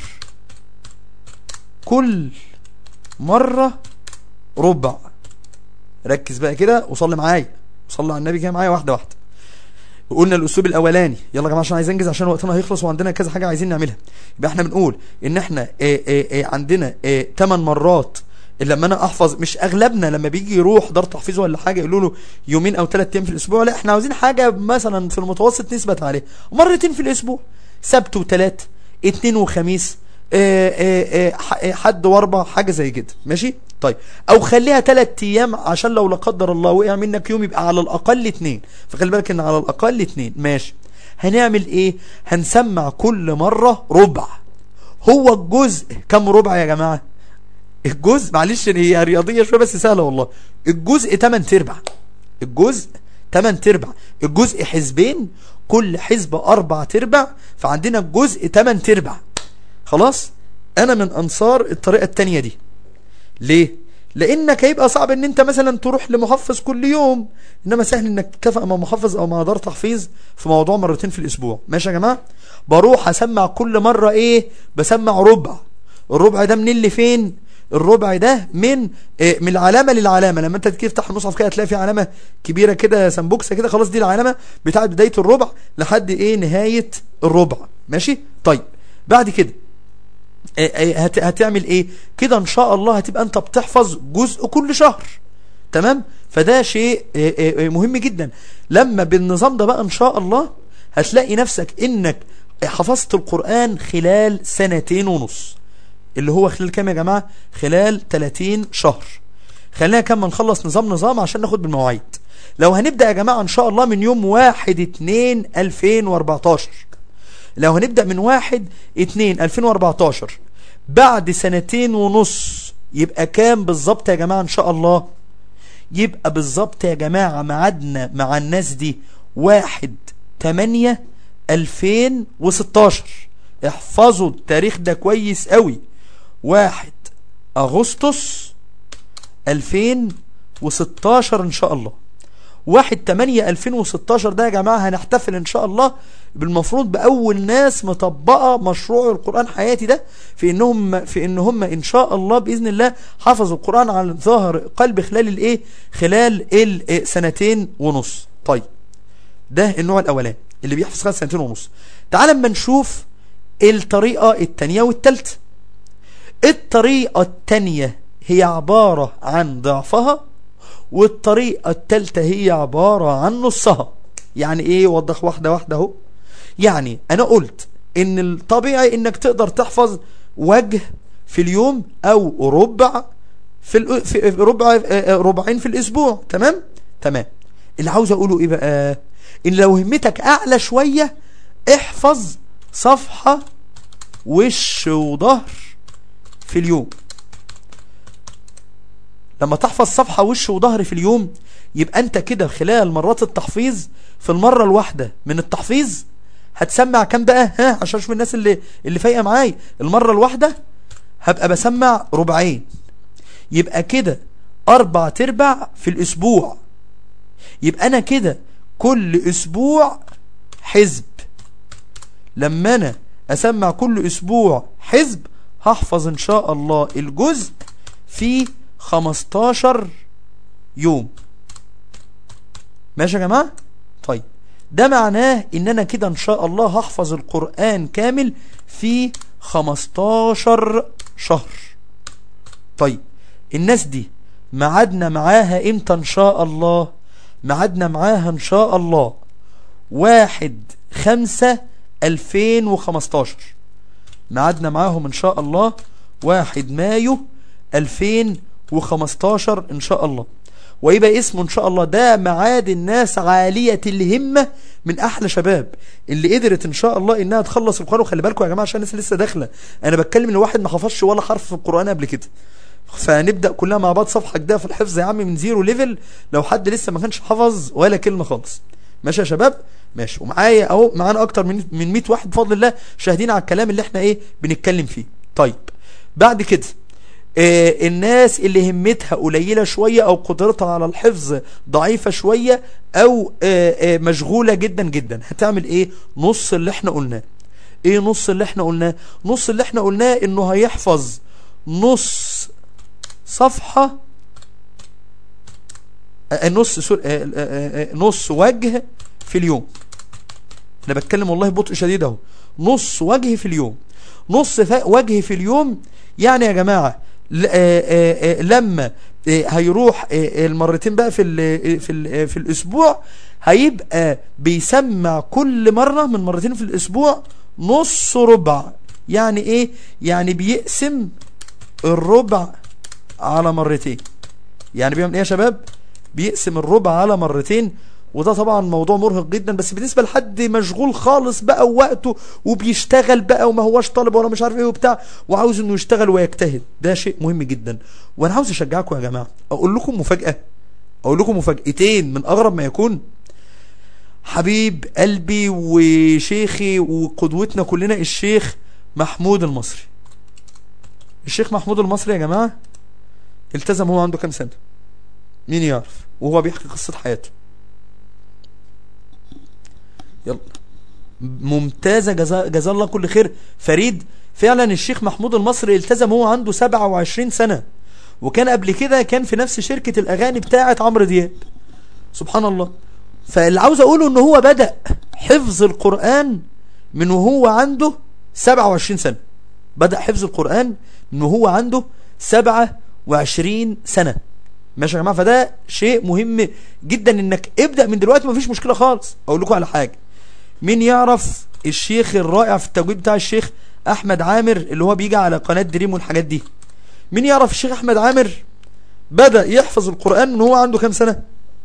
كل مرة ربع ركز بقى كده وصلي معايا وصلي على النبي كده معايا واحدة واحدة قلنا الاسلوب الاولاني يلا يا جماعه عشان عايز انجز عشان وقتنا هيخلص وعندنا كذا حاجه عايزين نعملها يبقى احنا بنقول ان احنا اه اه اه عندنا 8 مرات لما انا احفظ مش اغلبنا لما بيجي يروح دار تحفيظ ولا حاجه يقولوا له يومين او ثلاث ايام في الاسبوع لا احنا عاوزين حاجه مثلا في المتوسط نثبت عليها مرتين في الاسبوع سبت وثلاث اثنين وخميس اه اه اه حد واربع حاجه زي كده ماشي طيب او خليها ثلاث ايام عشان لو لا قدر الله وقع منك يوم يبقى على الاقل اثنين فخلي بالك ان على الاقل اثنين ماشي هنعمل ايه هنسمع كل مره ربع هو الجزء كم ربع يا جماعه الجزء معلش هي رياضيه شويه بس سهله والله الجزء 8 تربع الجزء 8 تربع الجزء حزبين كل حزب 4 تربع فعندنا الجزء 8 تربع خلاص انا من انصار الطريقه الثانيه دي ليه لانك هيبقى صعب ان انت مثلا تروح لمحفظ كل يوم انما سهل انك تتفق مع محفظ او مع دار تحفيظ في موضوع مرتين في الاسبوع ماشي يا جماعه بروح اسمع كل مره ايه بسمع ربع الربع ده من اللي فين الربع ده من إيه من العلامه للعلامه لما انت تيجي تفتح المصحف كده هتلاقي في علامه كبيره كده سمبوكسه كده خلاص دي العلامه بتاعه بدايه الربع لحد ايه نهايه الربع ماشي طيب بعد كده هت هتعمل ايه كده ان شاء الله هتبقى انت بتحفظ جزء كل شهر تمام فده شيء مهم جدا لما بالنظام ده بقى ان شاء الله هتلاقي نفسك انك حفظت القرآن خلال سنتين ونص اللي هو خلال كام يا جماعة خلال 30 شهر خلينا كم نخلص نظام نظام عشان ناخد بالمواعيد لو هنبدأ يا جماعة ان شاء الله من يوم 1 2 2014 لو هنبدأ من 1 2 2014 بعد سنتين ونص يبقى كام بالظبط يا جماعة ان شاء الله يبقى بالظبط يا جماعة معادنا مع الناس دي 1 8 2016 احفظوا التاريخ ده كويس قوي 1 اغسطس 2016 ان شاء الله 1 8 2016 ده يا جماعة هنحتفل ان شاء الله بالمفروض باول ناس مطبقة مشروع القرآن حياتي ده في انهم في ان هم ان شاء الله باذن الله حفظوا القرآن على ظهر قلب خلال الايه خلال السنتين ونص طيب ده النوع الاولاني اللي بيحفظ خلال سنتين ونص تعال اما نشوف الطريقة التانية والتالتة الطريقة التانية هي عبارة عن ضعفها والطريقة التالتة هي عبارة عن نصها يعني ايه وضح واحدة واحدة اهو يعني انا قلت ان الطبيعي انك تقدر تحفظ وجه في اليوم او ربع في, ال... في ربع ربعين في الاسبوع تمام تمام اللي عاوز اقوله ايه بقى ان لو همتك اعلى شوية احفظ صفحة وش وظهر في اليوم لما تحفظ صفحة وش وظهر في اليوم يبقى انت كده خلال مرات التحفيظ في المرة الواحدة من التحفيظ هتسمع كام بقى ها عشان اشوف الناس اللي اللي فايقه معايا المرة الواحدة هبقى بسمع ربعين يبقى كده اربع تربع في الاسبوع يبقى انا كده كل اسبوع حزب لما انا اسمع كل اسبوع حزب هحفظ ان شاء الله الجزء في 15 يوم ماشي يا جماعة طيب ده معناه ان انا كده ان شاء الله هحفظ القرآن كامل في 15 شهر طيب الناس دي معادنا معاها امتى ان شاء الله معادنا معاها ان شاء الله واحد خمسة الفين وخمستاشر معادنا معاهم ان شاء الله واحد مايو الفين وخمستاشر ان شاء الله ويبقى اسمه ان شاء الله ده معاد الناس عالية الهمة من احلى شباب اللي قدرت ان شاء الله انها تخلص القرآن وخلي بالكم يا جماعة عشان الناس لسه داخلة انا بتكلم ان واحد ما حفظش ولا حرف في القرآن قبل كده فنبدأ كلها مع بعض صفحة جديدة في الحفظ يا عم من زيرو ليفل لو حد لسه ما كانش حفظ ولا كلمة خالص ماشي يا شباب ماشي ومعايا اهو معانا اكتر من من 100 واحد بفضل الله شاهدين على الكلام اللي احنا ايه بنتكلم فيه طيب بعد كده آه الناس اللي همتها قليلة شوية او قدرتها على الحفظ ضعيفة شوية او آه آه مشغولة جدا جدا هتعمل ايه نص اللي احنا قلناه ايه نص اللي احنا قلناه نص اللي احنا قلناه انه هيحفظ نص صفحة آه، نص سور... آه، آه، آه، نص وجه في اليوم انا بتكلم والله ببطء شديد اهو نص وجه في اليوم نص ف... وجه في اليوم يعني يا جماعة ل... آه، آه، آه، لما آه، هيروح آه، المرتين بقى في ال... في ال... في الاسبوع هيبقى بيسمع كل مرة من مرتين في الاسبوع نص ربع يعني ايه يعني بيقسم الربع على مرتين يعني بيعمل ايه يا شباب بيقسم الربع على مرتين وده طبعا موضوع مرهق جدا بس بالنسبه لحد مشغول خالص بقى ووقته وبيشتغل بقى وما هواش طالب ولا مش عارف ايه وبتاع وعاوز انه يشتغل ويجتهد ده شيء مهم جدا وانا عاوز اشجعكم يا جماعه اقول لكم مفاجاه اقول لكم مفاجاتين من اغرب ما يكون حبيب قلبي وشيخي وقدوتنا كلنا الشيخ محمود المصري الشيخ محمود المصري يا جماعه التزم هو عنده كام سنه مين يعرف وهو بيحكي قصه حياته يلا ممتازة جزا, جزا الله كل خير فريد فعلا الشيخ محمود المصري التزم هو عنده 27 سنة وكان قبل كده كان في نفس شركة الأغاني بتاعة عمرو دياب سبحان الله فاللي عاوز أقوله إن هو بدأ حفظ القرآن من وهو عنده 27 سنة بدأ حفظ القرآن من وهو عنده 27 سنة ماشي يا جماعه فده شيء مهم جدا انك ابدا من دلوقتي مفيش مشكله خالص اقول لكم على حاجه مين يعرف الشيخ الرائع في التجويد بتاع الشيخ احمد عامر اللي هو بيجي على قناه دريم والحاجات دي مين يعرف الشيخ احمد عامر بدا يحفظ القران من هو عنده كام سنه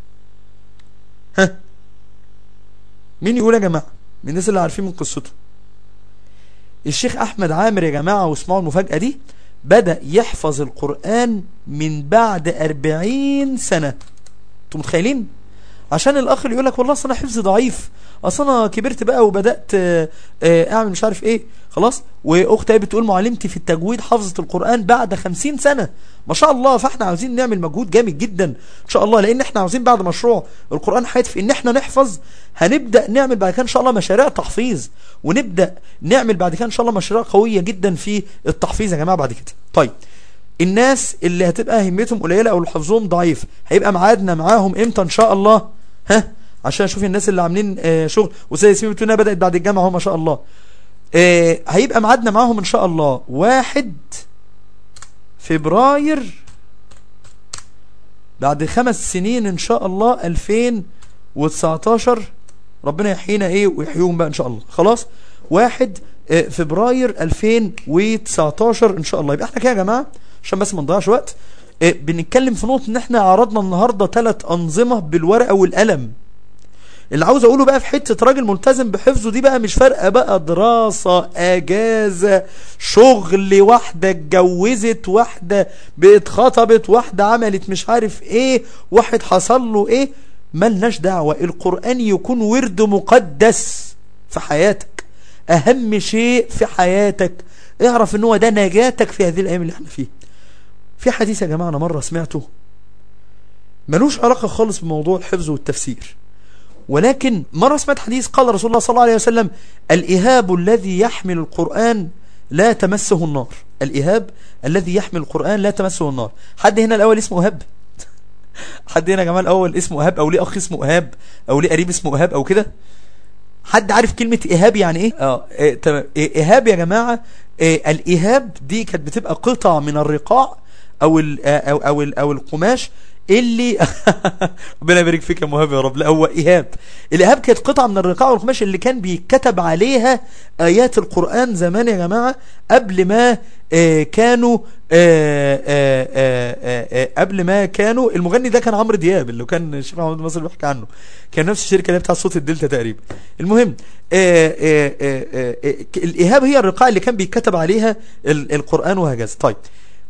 ها مين يقول يا جماعه من الناس اللي عارفين من قصته الشيخ احمد عامر يا جماعه واسمعوا المفاجاه دي بدأ يحفظ القرآن من بعد أربعين سنة انتوا متخيلين عشان الأخ اللي يقول لك والله أصل أنا حفظي ضعيف أصل أنا كبرت بقى وبدأت آه، آه، أعمل مش عارف إيه خلاص وأختي بتقول معلمتي في التجويد حفظت القرآن بعد خمسين سنة ما شاء الله فاحنا عاوزين نعمل مجهود جامد جدا ان شاء الله لان احنا عاوزين بعد مشروع القرآن حياتي في ان احنا نحفظ هنبدأ نعمل بعد كده ان شاء الله مشاريع تحفيظ ونبدأ نعمل بعد كده ان شاء الله مشاريع قوية جدا في التحفيظ يا جماعة بعد كده طيب الناس اللي هتبقى همتهم قليلة او حفظهم ضعيف هيبقى ميعادنا معاهم امتى ان شاء الله ها عشان اشوف الناس اللي عاملين آه شغل وسيد ياسمين بتقول انها بدأت بعد الجامعة اهو ما شاء الله آه هيبقى ميعادنا معاهم ان شاء الله واحد فبراير بعد خمس سنين ان شاء الله 2019 ربنا يحيينا ايه ويحييهم بقى ان شاء الله خلاص واحد آه، فبراير 2019 ان شاء الله يبقى احنا كده يا جماعه عشان بس ما نضيعش وقت آه، بنتكلم في نقطه ان احنا عرضنا النهارده ثلاث انظمه بالورقه والقلم اللي عاوز اقوله بقى في حته راجل ملتزم بحفظه دي بقى مش فارقه بقى دراسه اجازه شغل واحده اتجوزت واحده اتخطبت واحده عملت مش عارف ايه واحد حصل له ايه ملناش دعوه القران يكون ورد مقدس في حياتك اهم شيء في حياتك اعرف ان هو ده نجاتك في هذه الايام اللي احنا فيها في حديث يا جماعه انا مره سمعته ملوش علاقه خالص بموضوع الحفظ والتفسير ولكن مرة سمعت حديث قال رسول الله صلى الله عليه وسلم الإهاب الذي يحمل القرآن لا تمسه النار الإهاب الذي يحمل القرآن لا تمسه النار حد هنا الأول اسمه إهاب حد هنا يا جماعة الأول اسمه إهاب أو ليه أخ اسمه إهاب أو ليه قريب اسمه إهاب أو كده حد عارف كلمة إهاب يعني إيه؟ آه إيه تمام إيه إهاب يا جماعة إيه الإهاب دي كانت بتبقى قطع من الرقاع أو ال أو أو, ال أو القماش اللي ربنا يبارك فيك يا مهاب يا رب لا هو إيهاب الإيهاب كانت قطعة من الرقاع والقماش اللي كان بيتكتب عليها آيات القرآن زمان يا جماعة قبل ما آه كانوا آه آه آه آه قبل ما كانوا المغني ده كان عمرو دياب اللي كان الشيخ محمد مصر بيحكي عنه كان نفس الشركة اللي بتاع صوت الدلتا تقريبا المهم آه آه آه آه الإيهاب هي الرقاع اللي كان بيتكتب عليها ال- القرآن وهكذا طيب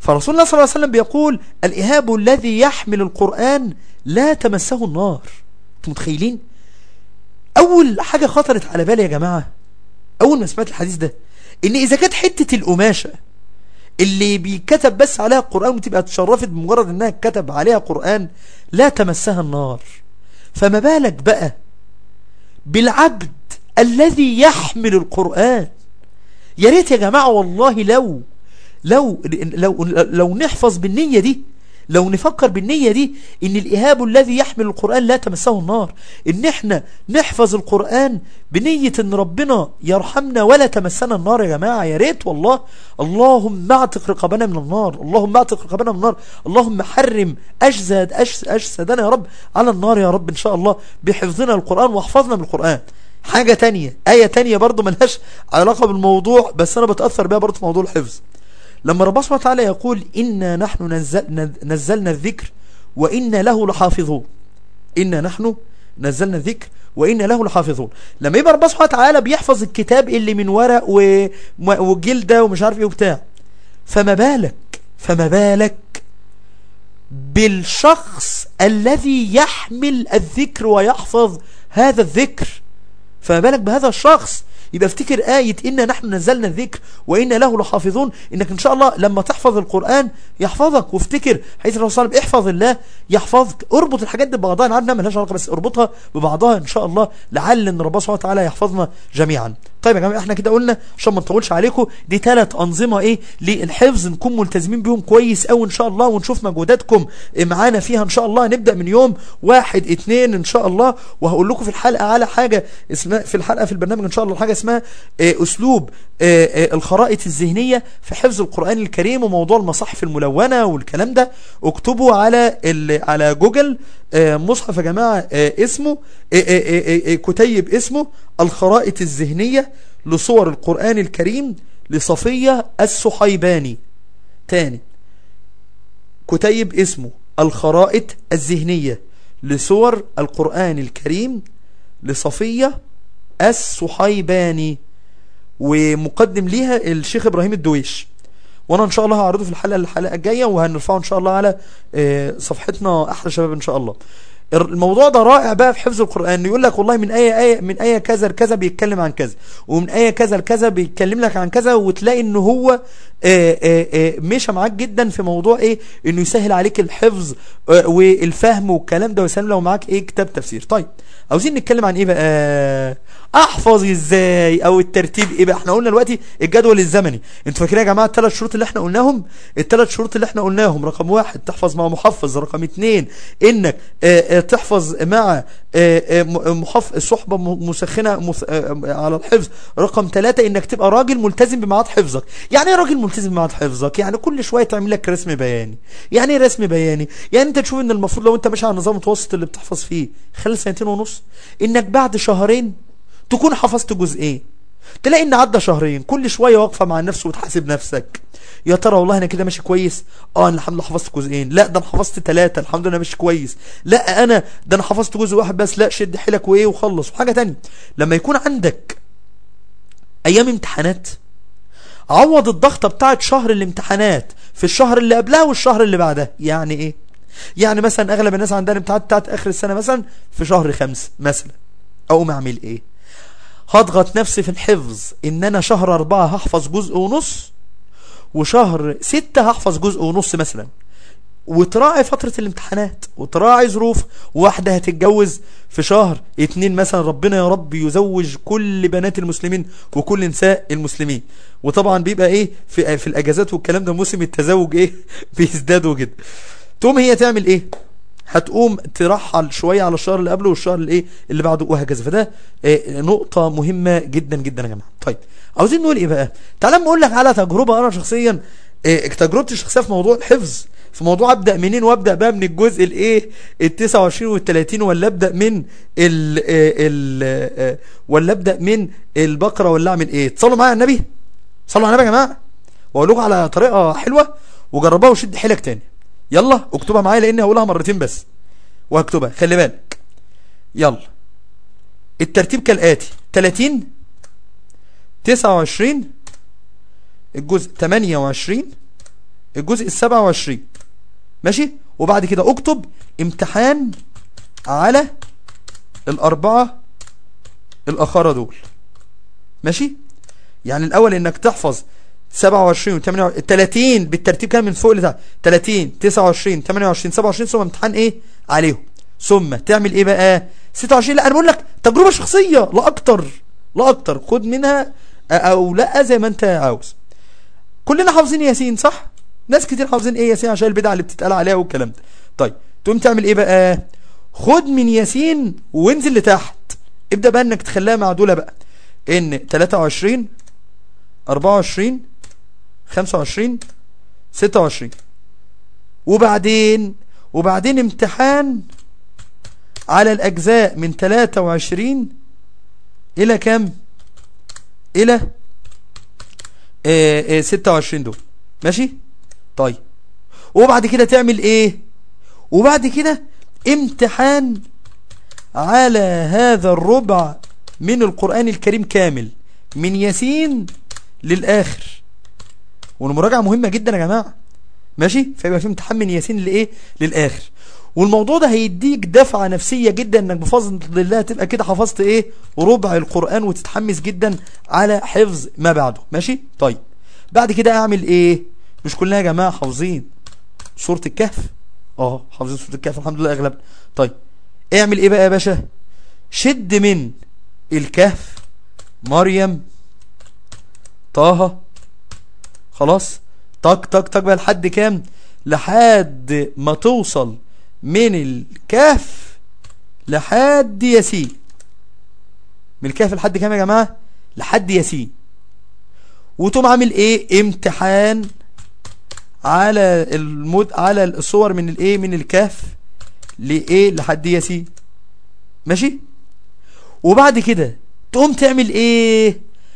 فرسول الله صلى الله عليه وسلم بيقول الإهاب الذي يحمل القرآن لا تمسه النار انتم متخيلين أول حاجة خطرت على بالي يا جماعة أول ما سمعت الحديث ده إن إذا كانت حتة القماشة اللي بيكتب بس عليها القرآن وتبقى اتشرفت بمجرد إنها كتب عليها قرآن لا تمسها النار فما بالك بقى بالعبد الذي يحمل القرآن يا ريت يا جماعة والله لو لو لو لو نحفظ بالنية دي لو نفكر بالنية دي ان الإهاب الذي يحمل القرآن لا تمسه النار ان احنا نحفظ القرآن بنية ان ربنا يرحمنا ولا تمسنا النار يا جماعة يا ريت والله اللهم اعتق رقابنا من النار اللهم اعتق رقابنا من النار اللهم حرم أجزاد أجس- أجسادنا يا رب على النار يا رب ان شاء الله بحفظنا القرآن واحفظنا من القرآن حاجة تانية آية تانية برضو ملهاش علاقة بالموضوع بس أنا بتأثر بيها برضو في موضوع الحفظ لما ربنا سبحانه وتعالى يقول إنا نحن نزل نزلنا الذكر وإنا له لحافظون إنا نحن نزلنا الذكر وإنا له لحافظون لما يبقى ربنا سبحانه وتعالى بيحفظ الكتاب اللي من ورق و... وجلدة ومش عارف ايه وبتاع فما بالك فما بالك بالشخص الذي يحمل الذكر ويحفظ هذا الذكر فما بالك بهذا الشخص يبقى افتكر آية إنا نحن نزلنا الذكر وإنا له لحافظون إنك إن شاء الله لما تحفظ القرآن يحفظك وافتكر حيث الرسول صلى الله عليه وسلم احفظ الله يحفظك اربط الحاجات دي ببعضها أنا عارف إنها ملهاش علاقة بس اربطها ببعضها إن شاء الله لعل إن ربنا سبحانه وتعالى يحفظنا جميعا طيب يا جماعة احنا كده قلنا عشان ما نطولش عليكم دي ثلاث أنظمة إيه للحفظ نكون ملتزمين بيهم كويس أوي إن شاء الله ونشوف مجهوداتكم معانا فيها إن شاء الله نبدأ من يوم واحد اتنين إن شاء الله وهقول لكم في الحلقة على حاجة اسمها في الحلقة في البرنامج إن شاء الله حاجة اسمها آه، أسلوب آه، آه، الخرائط الذهنية في حفظ القرآن الكريم وموضوع المصاحف الملونة والكلام ده اكتبوا على ال- على جوجل آه، مصحف يا جماعة آه، اسمه آه، آه، آه، آه، كتيب اسمه الخرائط الذهنية لصور القرآن الكريم لصفية السحيباني تاني كتيب اسمه الخرائط الذهنية لصور القرآن الكريم لصفية السحيباني ومقدم ليها الشيخ إبراهيم الدويش وانا ان شاء الله هعرضه في الحلقه الحلقه الجايه وهنرفعه ان شاء الله على آه، صفحتنا احلى شباب ان شاء الله الموضوع ده رائع بقى في حفظ القرآن يقول لك والله من آية آية من آية كذا لكذا بيتكلم عن كذا ومن آية كذا لكذا بيتكلم لك عن كذا وتلاقي ان هو آه، آه، آه، مشى معاك جدا في موضوع ايه انه يسهل عليك الحفظ آه، والفهم والكلام ده ويسلم لو معاك ايه كتاب تفسير طيب عاوزين نتكلم عن ايه بقى احفظ ازاي او الترتيب ايه بقى احنا قلنا دلوقتي الجدول الزمني انتوا فاكرين يا جماعه الثلاث شروط اللي احنا قلناهم الثلاث شروط اللي احنا قلناهم رقم واحد تحفظ مع محفظ رقم اتنين انك آه، آه، تحفظ مع آه، آه، م- محف صحبه م- مسخنه مس- آه، آه، على الحفظ رقم ثلاثة انك تبقى راجل ملتزم بميعاد حفظك يعني ايه راجل ملتزم بميعاد حفظك يعني كل شويه تعمل لك رسم بياني يعني ايه رسم بياني يعني انت تشوف ان المفروض لو انت ماشي على النظام المتوسط اللي بتحفظ فيه خلال سنتين ونص انك بعد شهرين تكون حفظت جزئين تلاقي ان عدى شهرين كل شويه واقفه مع نفسه وتحاسب نفسك يا ترى والله انا كده ماشي كويس اه انا الحمد لله حفظت جزئين لا ده انا حفظت ثلاثه الحمد لله انا ماشي كويس لا انا ده انا حفظت جزء واحد بس لا شد حيلك وايه وخلص وحاجه تانية لما يكون عندك ايام امتحانات عوض الضغطه بتاعت شهر الامتحانات في الشهر اللي قبلها والشهر اللي بعدها يعني ايه يعني مثلا اغلب الناس عندها الامتحانات بتاعت اخر السنه مثلا في شهر خمسة مثلا اقوم اعمل ايه هضغط نفسي في الحفظ ان انا شهر اربعة هحفظ جزء ونص وشهر ستة هحفظ جزء ونص مثلا وتراعي فترة الامتحانات وتراعي ظروف واحدة هتتجوز في شهر اتنين مثلا ربنا يا رب يزوج كل بنات المسلمين وكل نساء المسلمين وطبعا بيبقى ايه في, في الاجازات والكلام ده موسم التزوج ايه بيزدادوا جدا تقوم هي تعمل ايه هتقوم ترحل شوية على الشهر اللي قبله والشهر اللي ايه اللي بعده وهكذا فده آه، نقطة مهمة جدا جدا يا جماعة طيب عاوزين نقول ايه بقى تعال اما اقول لك على تجربة انا شخصيا آه، تجربتي الشخصية في موضوع الحفظ في موضوع ابدا منين وابدا بقى من الجزء الايه ال 29 وال 30 ولا ابدا من ال ال آه، ولا ابدا من البقره ولا اعمل ايه تصلوا معايا على النبي صلوا على النبي يا جماعه واقول لكم على طريقه حلوه وجربوها وشد حيلك تاني يلا اكتبها معايا لاني هقولها مرتين بس وهكتبها خلي بالك يلا الترتيب كالاتي 30 29 الجزء 28 الجزء السبعة وعشرين ماشي وبعد كده اكتب امتحان على الاربعة الاخرى دول ماشي يعني الاول انك تحفظ 27 و 28 30 بالترتيب كده من فوق لتحت 30 29 28 27 ثم امتحان ايه عليهم ثم تعمل ايه بقى 26 لا انا بقول لك تجربه شخصيه لا اكتر لا اكتر خد منها او لا زي ما انت عاوز كلنا حافظين ياسين صح ناس كتير حافظين ايه ياسين عشان البدع اللي بتتقال عليها والكلام ده طيب تقوم تعمل ايه بقى خد من ياسين وانزل لتحت ابدا بقى انك تخليها معدوله بقى ان 23 24 25 26 وبعدين وبعدين امتحان على الأجزاء من 23 إلى كم إلى آه، آه، 26 دول ماشي طيب وبعد كده تعمل إيه وبعد كده امتحان على هذا الربع من القرآن الكريم كامل من ياسين للآخر والمراجعة مهمة جدا يا جماعة ماشي فيبقى في امتحان من ياسين لايه للاخر والموضوع ده هيديك دفعة نفسية جدا انك بفضل الله تبقى كده حفظت ايه ربع القرآن وتتحمس جدا على حفظ ما بعده ماشي طيب بعد كده اعمل ايه مش كلنا يا جماعة حافظين سورة الكهف اه حافظين سورة الكهف الحمد لله اغلب طيب اعمل ايه بقى يا باشا شد من الكهف مريم طه خلاص تك تك تك بقى لحد كام لحد ما توصل من الكهف لحد ياسين من الكهف لحد كام يا جماعة لحد ياسين وتقوم عامل ايه امتحان على المد على الصور من الايه من الكهف لايه لحد ياسين ماشي وبعد كده تقوم تعمل ايه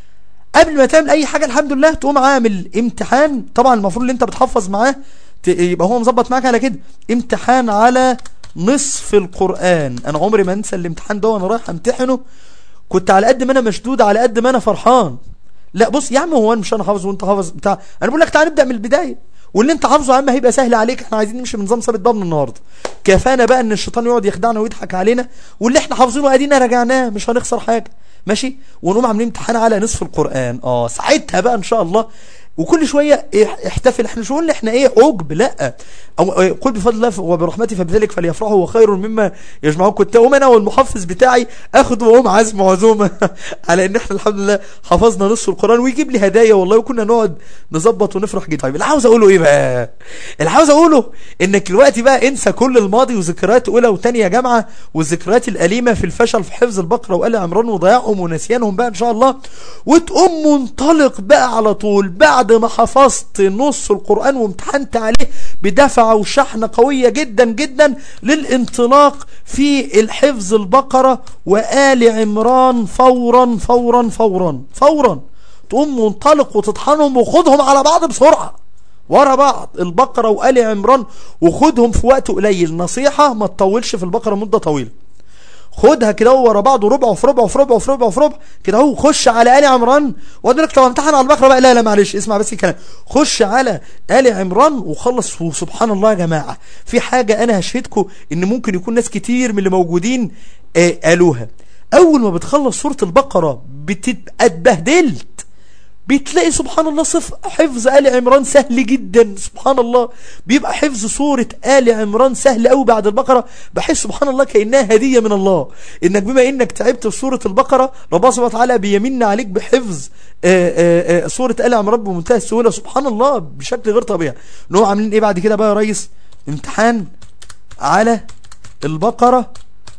قبل ما تعمل اي حاجة الحمد لله تقوم عامل امتحان طبعا المفروض اللي انت بتحفظ معاه ت- يبقى هو مظبط معاك على كده امتحان على نصف القرآن انا عمري ما انسى الامتحان ده وانا رايح امتحنه كنت على قد ما انا مشدود على قد ما انا فرحان لا بص يا عم هو أنا مش انا حافظ وانت حافظ بتاع انا بقول لك تعال نبدا من البدايه واللي انت حافظه يا عم هيبقى سهل عليك احنا عايزين نمشي بنظام ثابت ضمن النهارده كفانا بقى ان الشيطان يقعد يخدعنا ويضحك علينا واللي احنا حافظينه ادينا رجعناه مش هنخسر حاجه ماشي ونقوم عاملين امتحان على نصف القران اه ساعتها بقى ان شاء الله وكل شويه إح- احتفل احنا مش قلنا احنا ايه عجب لا او أو قل بفضل الله وبرحمته فبذلك فليفرحوا هو خير مما يجمعون كنت اقوم انا والمحفظ بتاعي اخد واقوم عزم وعزومه على ان احنا الحمد لله حفظنا نصف القران ويجيب لي هدايا والله وكنا نقعد نظبط ونفرح جدا طيب اللي عاوز اقوله ايه بقى اللي عاوز اقوله انك دلوقتي بقى انسى كل الماضي وذكريات اولى وثانيه جامعه والذكريات الاليمه في الفشل في حفظ البقره وال عمران وضياعهم ونسيانهم بقى ان شاء الله وتقوم منطلق بقى على طول بعد ما حفظت نص القران وامتحنت عليه بدفعه وشحنه قويه جدا جدا للانطلاق في الحفظ البقره وال عمران فورا فورا فورا فورا تقوم منطلق وتطحنهم وخدهم على بعض بسرعه ورا بعض البقرة وآل عمران وخدهم في وقت قليل نصيحة ما تطولش في البقرة مدة طويلة خدها كده هو ورا بعض وربع وفي ربع وفي ربع وفي ربع وفي ربع كده هو خش على آل عمران وأقول لك طب امتحن على البقرة بقى لا لا معلش اسمع بس الكلام خش على آل عمران وخلص وسبحان الله يا جماعة في حاجة أنا هشهدكم إن ممكن يكون ناس كتير من اللي موجودين آه قالوها أول ما بتخلص سورة البقرة بتبقى اتبهدلت بتلاقي سبحان الله صف حفظ آل عمران سهل جدا سبحان الله بيبقى حفظ سورة آل عمران سهل قوي بعد البقرة بحس سبحان الله كأنها هدية من الله انك بما انك تعبت في سورة البقرة ربنا سبحانه وتعالى بيمن عليك بحفظ آآ آآ سورة آل عمران بمنتهى السهولة سبحان الله بشكل غير طبيعي ان هو عاملين ايه بعد كده بقى يا ريس امتحان على البقرة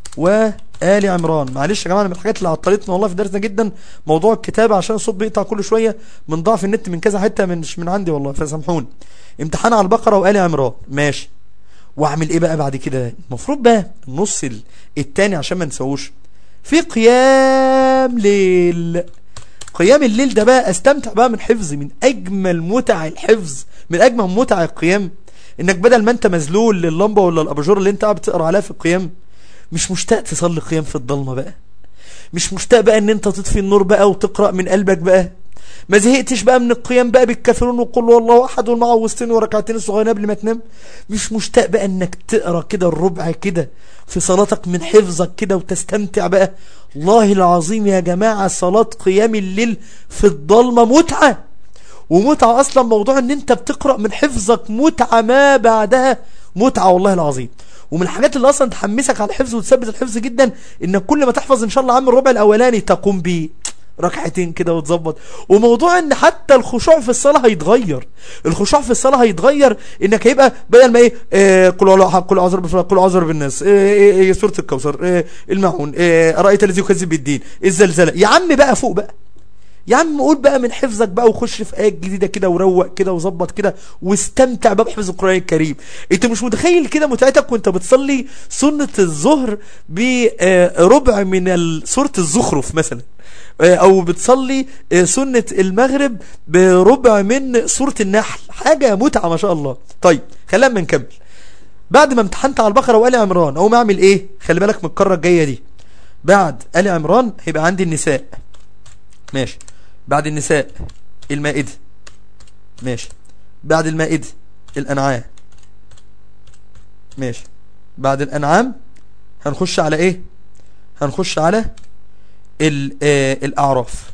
وآل عمران معلش يا جماعة أنا من الحاجات اللي عطلتنا والله في درسنا جدا موضوع الكتابة عشان الصوت بيقطع كل شوية من ضعف النت من كذا حتة من مش من عندي والله فسامحوني امتحان على البقرة وآل عمران ماشي واعمل ايه بقى بعد كده المفروض بقى النص ال- التاني عشان ما نسووش في قيام ليل قيام الليل ده بقى استمتع بقى من حفظ من اجمل متع الحفظ من اجمل متع القيام انك بدل ما انت مذلول لللمبه ولا الاباجوره اللي انت قاعد بتقرا عليها في القيام مش مشتاق تصلي قيام في الضلمه بقى مش مشتاق بقى ان انت تطفي النور بقى وتقرا من قلبك بقى ما زهقتش بقى من القيام بقى بالكافرون وقل هو الله احد والمعوذتين وركعتين الصغيرين قبل ما تنام مش مشتاق بقى انك تقرا كده الربع كده في صلاتك من حفظك كده وتستمتع بقى والله العظيم يا جماعه صلاه قيام الليل في الضلمه متعه ومتعه اصلا موضوع ان انت بتقرا من حفظك متعه ما بعدها متعه والله العظيم ومن الحاجات اللي اصلا تحمسك على الحفظ وتثبت الحفظ جدا انك كل ما تحفظ ان شاء الله عام الربع الاولاني تقوم بيه ركعتين كده وتظبط وموضوع ان حتى الخشوع في الصلاه هيتغير الخشوع في الصلاه هيتغير انك هيبقى بدل ما ايه آه، قل اعوذ قل اعوذ بالفلق قل اعوذ بالناس آه، آه، آه، سوره الكوثر آه، المعون آه، ارايت الذي يكذب بالدين الزلزله يا عم بقى فوق بقى يا عم قول بقى من حفظك بقى وخش في آيات جديدة كده وروق كده وظبط كده واستمتع بقى بحفظ القرآن الكريم انت مش متخيل كده متعتك وانت بتصلي سنة الظهر بربع من ال- سورة الزخرف مثلا آه، او بتصلي آه، سنة المغرب بربع من سورة النحل حاجة متعة ما شاء الله طيب خلينا أما نكمل بعد ما امتحنت على البقرة وآل عمران اقوم اعمل ايه خلي بالك من القارة الجاية دي بعد آل عمران هيبقى عندي النساء ماشي بعد النساء المائدة ماشي بعد المائدة الأنعام ماشي بعد الأنعام هنخش على إيه هنخش على ال- آه، الأعراف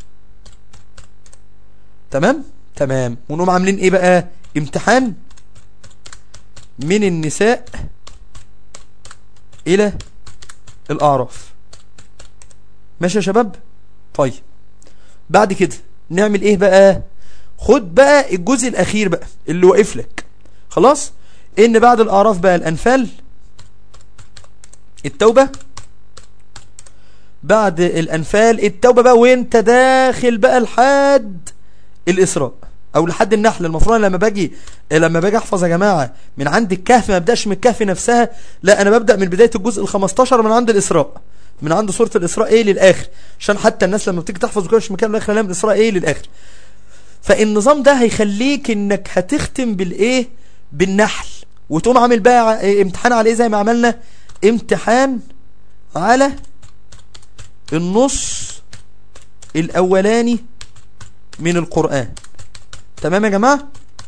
تمام تمام ونقوم عاملين إيه بقى امتحان من النساء إلى الأعراف ماشي يا شباب طيب بعد كده نعمل ايه بقى خد بقى الجزء الاخير بقى اللي واقف لك خلاص ان بعد الاعراف بقى الانفال التوبة بعد الانفال التوبة بقى وانت داخل بقى لحد الاسراء او لحد النحل المفروض أنا لما باجي لما باجي احفظ يا جماعه من عند الكهف ما ابداش من الكهف نفسها لا انا ببدا من بدايه الجزء ال15 من عند الاسراء من عند سوره الاسراء ايه للاخر عشان حتى الناس لما بتيجي تحفظ كده مش مكان الاخر لا من الاسراء ايه للاخر فالنظام ده هيخليك انك هتختم بالايه بالنحل وتقوم عامل بقى ع- امتحان على ايه زي ما عملنا امتحان على النص الاولاني من القرآن تمام يا جماعة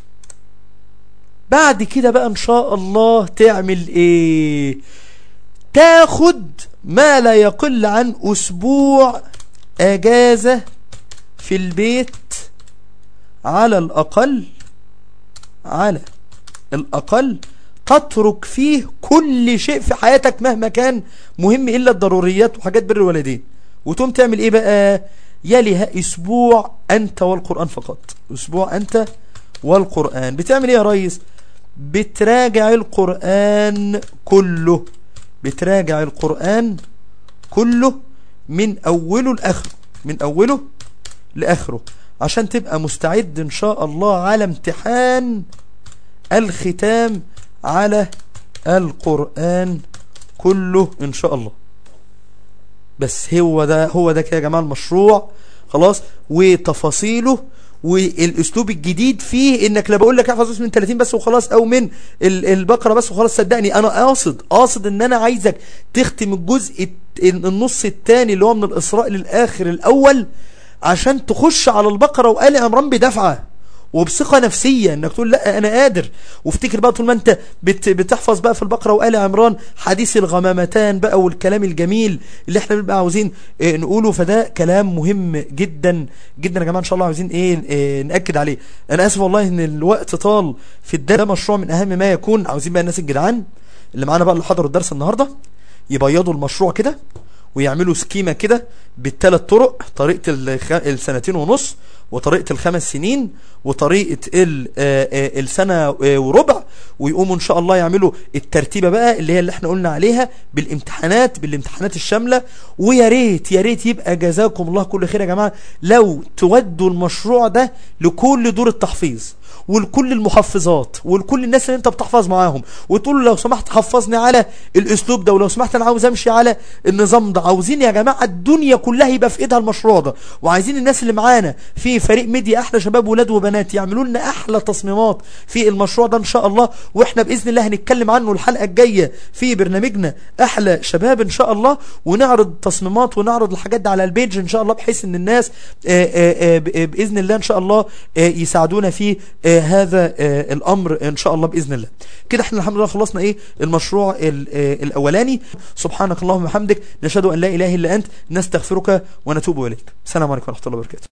بعد كده بقى ان شاء الله تعمل ايه تاخد ما لا يقل عن اسبوع اجازة في البيت على الاقل على الاقل تترك فيه كل شيء في حياتك مهما كان مهم الا الضروريات وحاجات بر الوالدين وتقوم تعمل ايه بقى يليها اسبوع انت والقرآن فقط اسبوع انت والقرآن بتعمل ايه يا ريس بتراجع القرآن كله بتراجع القرآن كله من اوله لاخره من اوله لاخره عشان تبقى مستعد ان شاء الله على امتحان الختام على القرآن كله ان شاء الله بس هو ده هو ده كده يا جماعه المشروع خلاص وتفاصيله والاسلوب الجديد فيه انك لا بقول لك احفظ من 30 بس وخلاص او من ال- البقره بس وخلاص صدقني انا قاصد قاصد ان انا عايزك تختم الجزء الت- النص الثاني اللي هو من الاسراء للاخر الاول عشان تخش على البقره وآل عمران بدفعه وبثقة نفسية انك تقول لا انا قادر وافتكر بقى طول ما انت بت بتحفظ بقى في البقرة وآل عمران حديث الغمامتان بقى والكلام الجميل اللي احنا بنبقى عاوزين اه نقوله فده كلام مهم جدا جدا يا جماعة ان شاء الله عاوزين ايه اه نأكد عليه انا اسف والله ان الوقت طال في الدرس ده مشروع من اهم ما يكون عاوزين بقى الناس الجدعان اللي معانا بقى اللي حضروا الدرس النهاردة يبيضوا المشروع كده ويعملوا سكيمة كده بالثلاث طرق طريقة الخ... السنتين ونص وطريقة الخمس سنين وطريقة ال... آه، آه، السنة آه، وربع ويقوموا ان شاء الله يعملوا الترتيبة بقى اللي هي اللي احنا قلنا عليها بالامتحانات بالامتحانات الشاملة ويا ريت يا ريت يبقى جزاكم الله كل خير يا جماعة لو تودوا المشروع ده لكل دور التحفيظ ولكل المحفظات ولكل الناس اللي انت بتحفظ معاهم وتقول له لو سمحت حفظني على الاسلوب ده ولو سمحت انا عاوز امشي على النظام ده عاوزين يا جماعه الدنيا كلها يبقى في ايدها المشروع ده وعايزين الناس اللي معانا في فريق ميديا احلى شباب ولاد وبنات يعملوا لنا احلى تصميمات في المشروع ده ان شاء الله واحنا باذن الله هنتكلم عنه الحلقه الجايه في برنامجنا احلى شباب ان شاء الله ونعرض تصميمات ونعرض الحاجات دي على البيج ان شاء الله بحيث ان الناس آه، آه، آه، ب- باذن الله ان شاء الله آه، يساعدونا في آه، هذا آه، الامر ان شاء الله باذن الله كده احنا الحمد لله خلصنا ايه المشروع ال- آه، الاولاني سبحانك اللهم وبحمدك نشهد ان لا اله الا انت نستغفرك ونتوب اليك السلام عليكم ورحمه الله وبركاته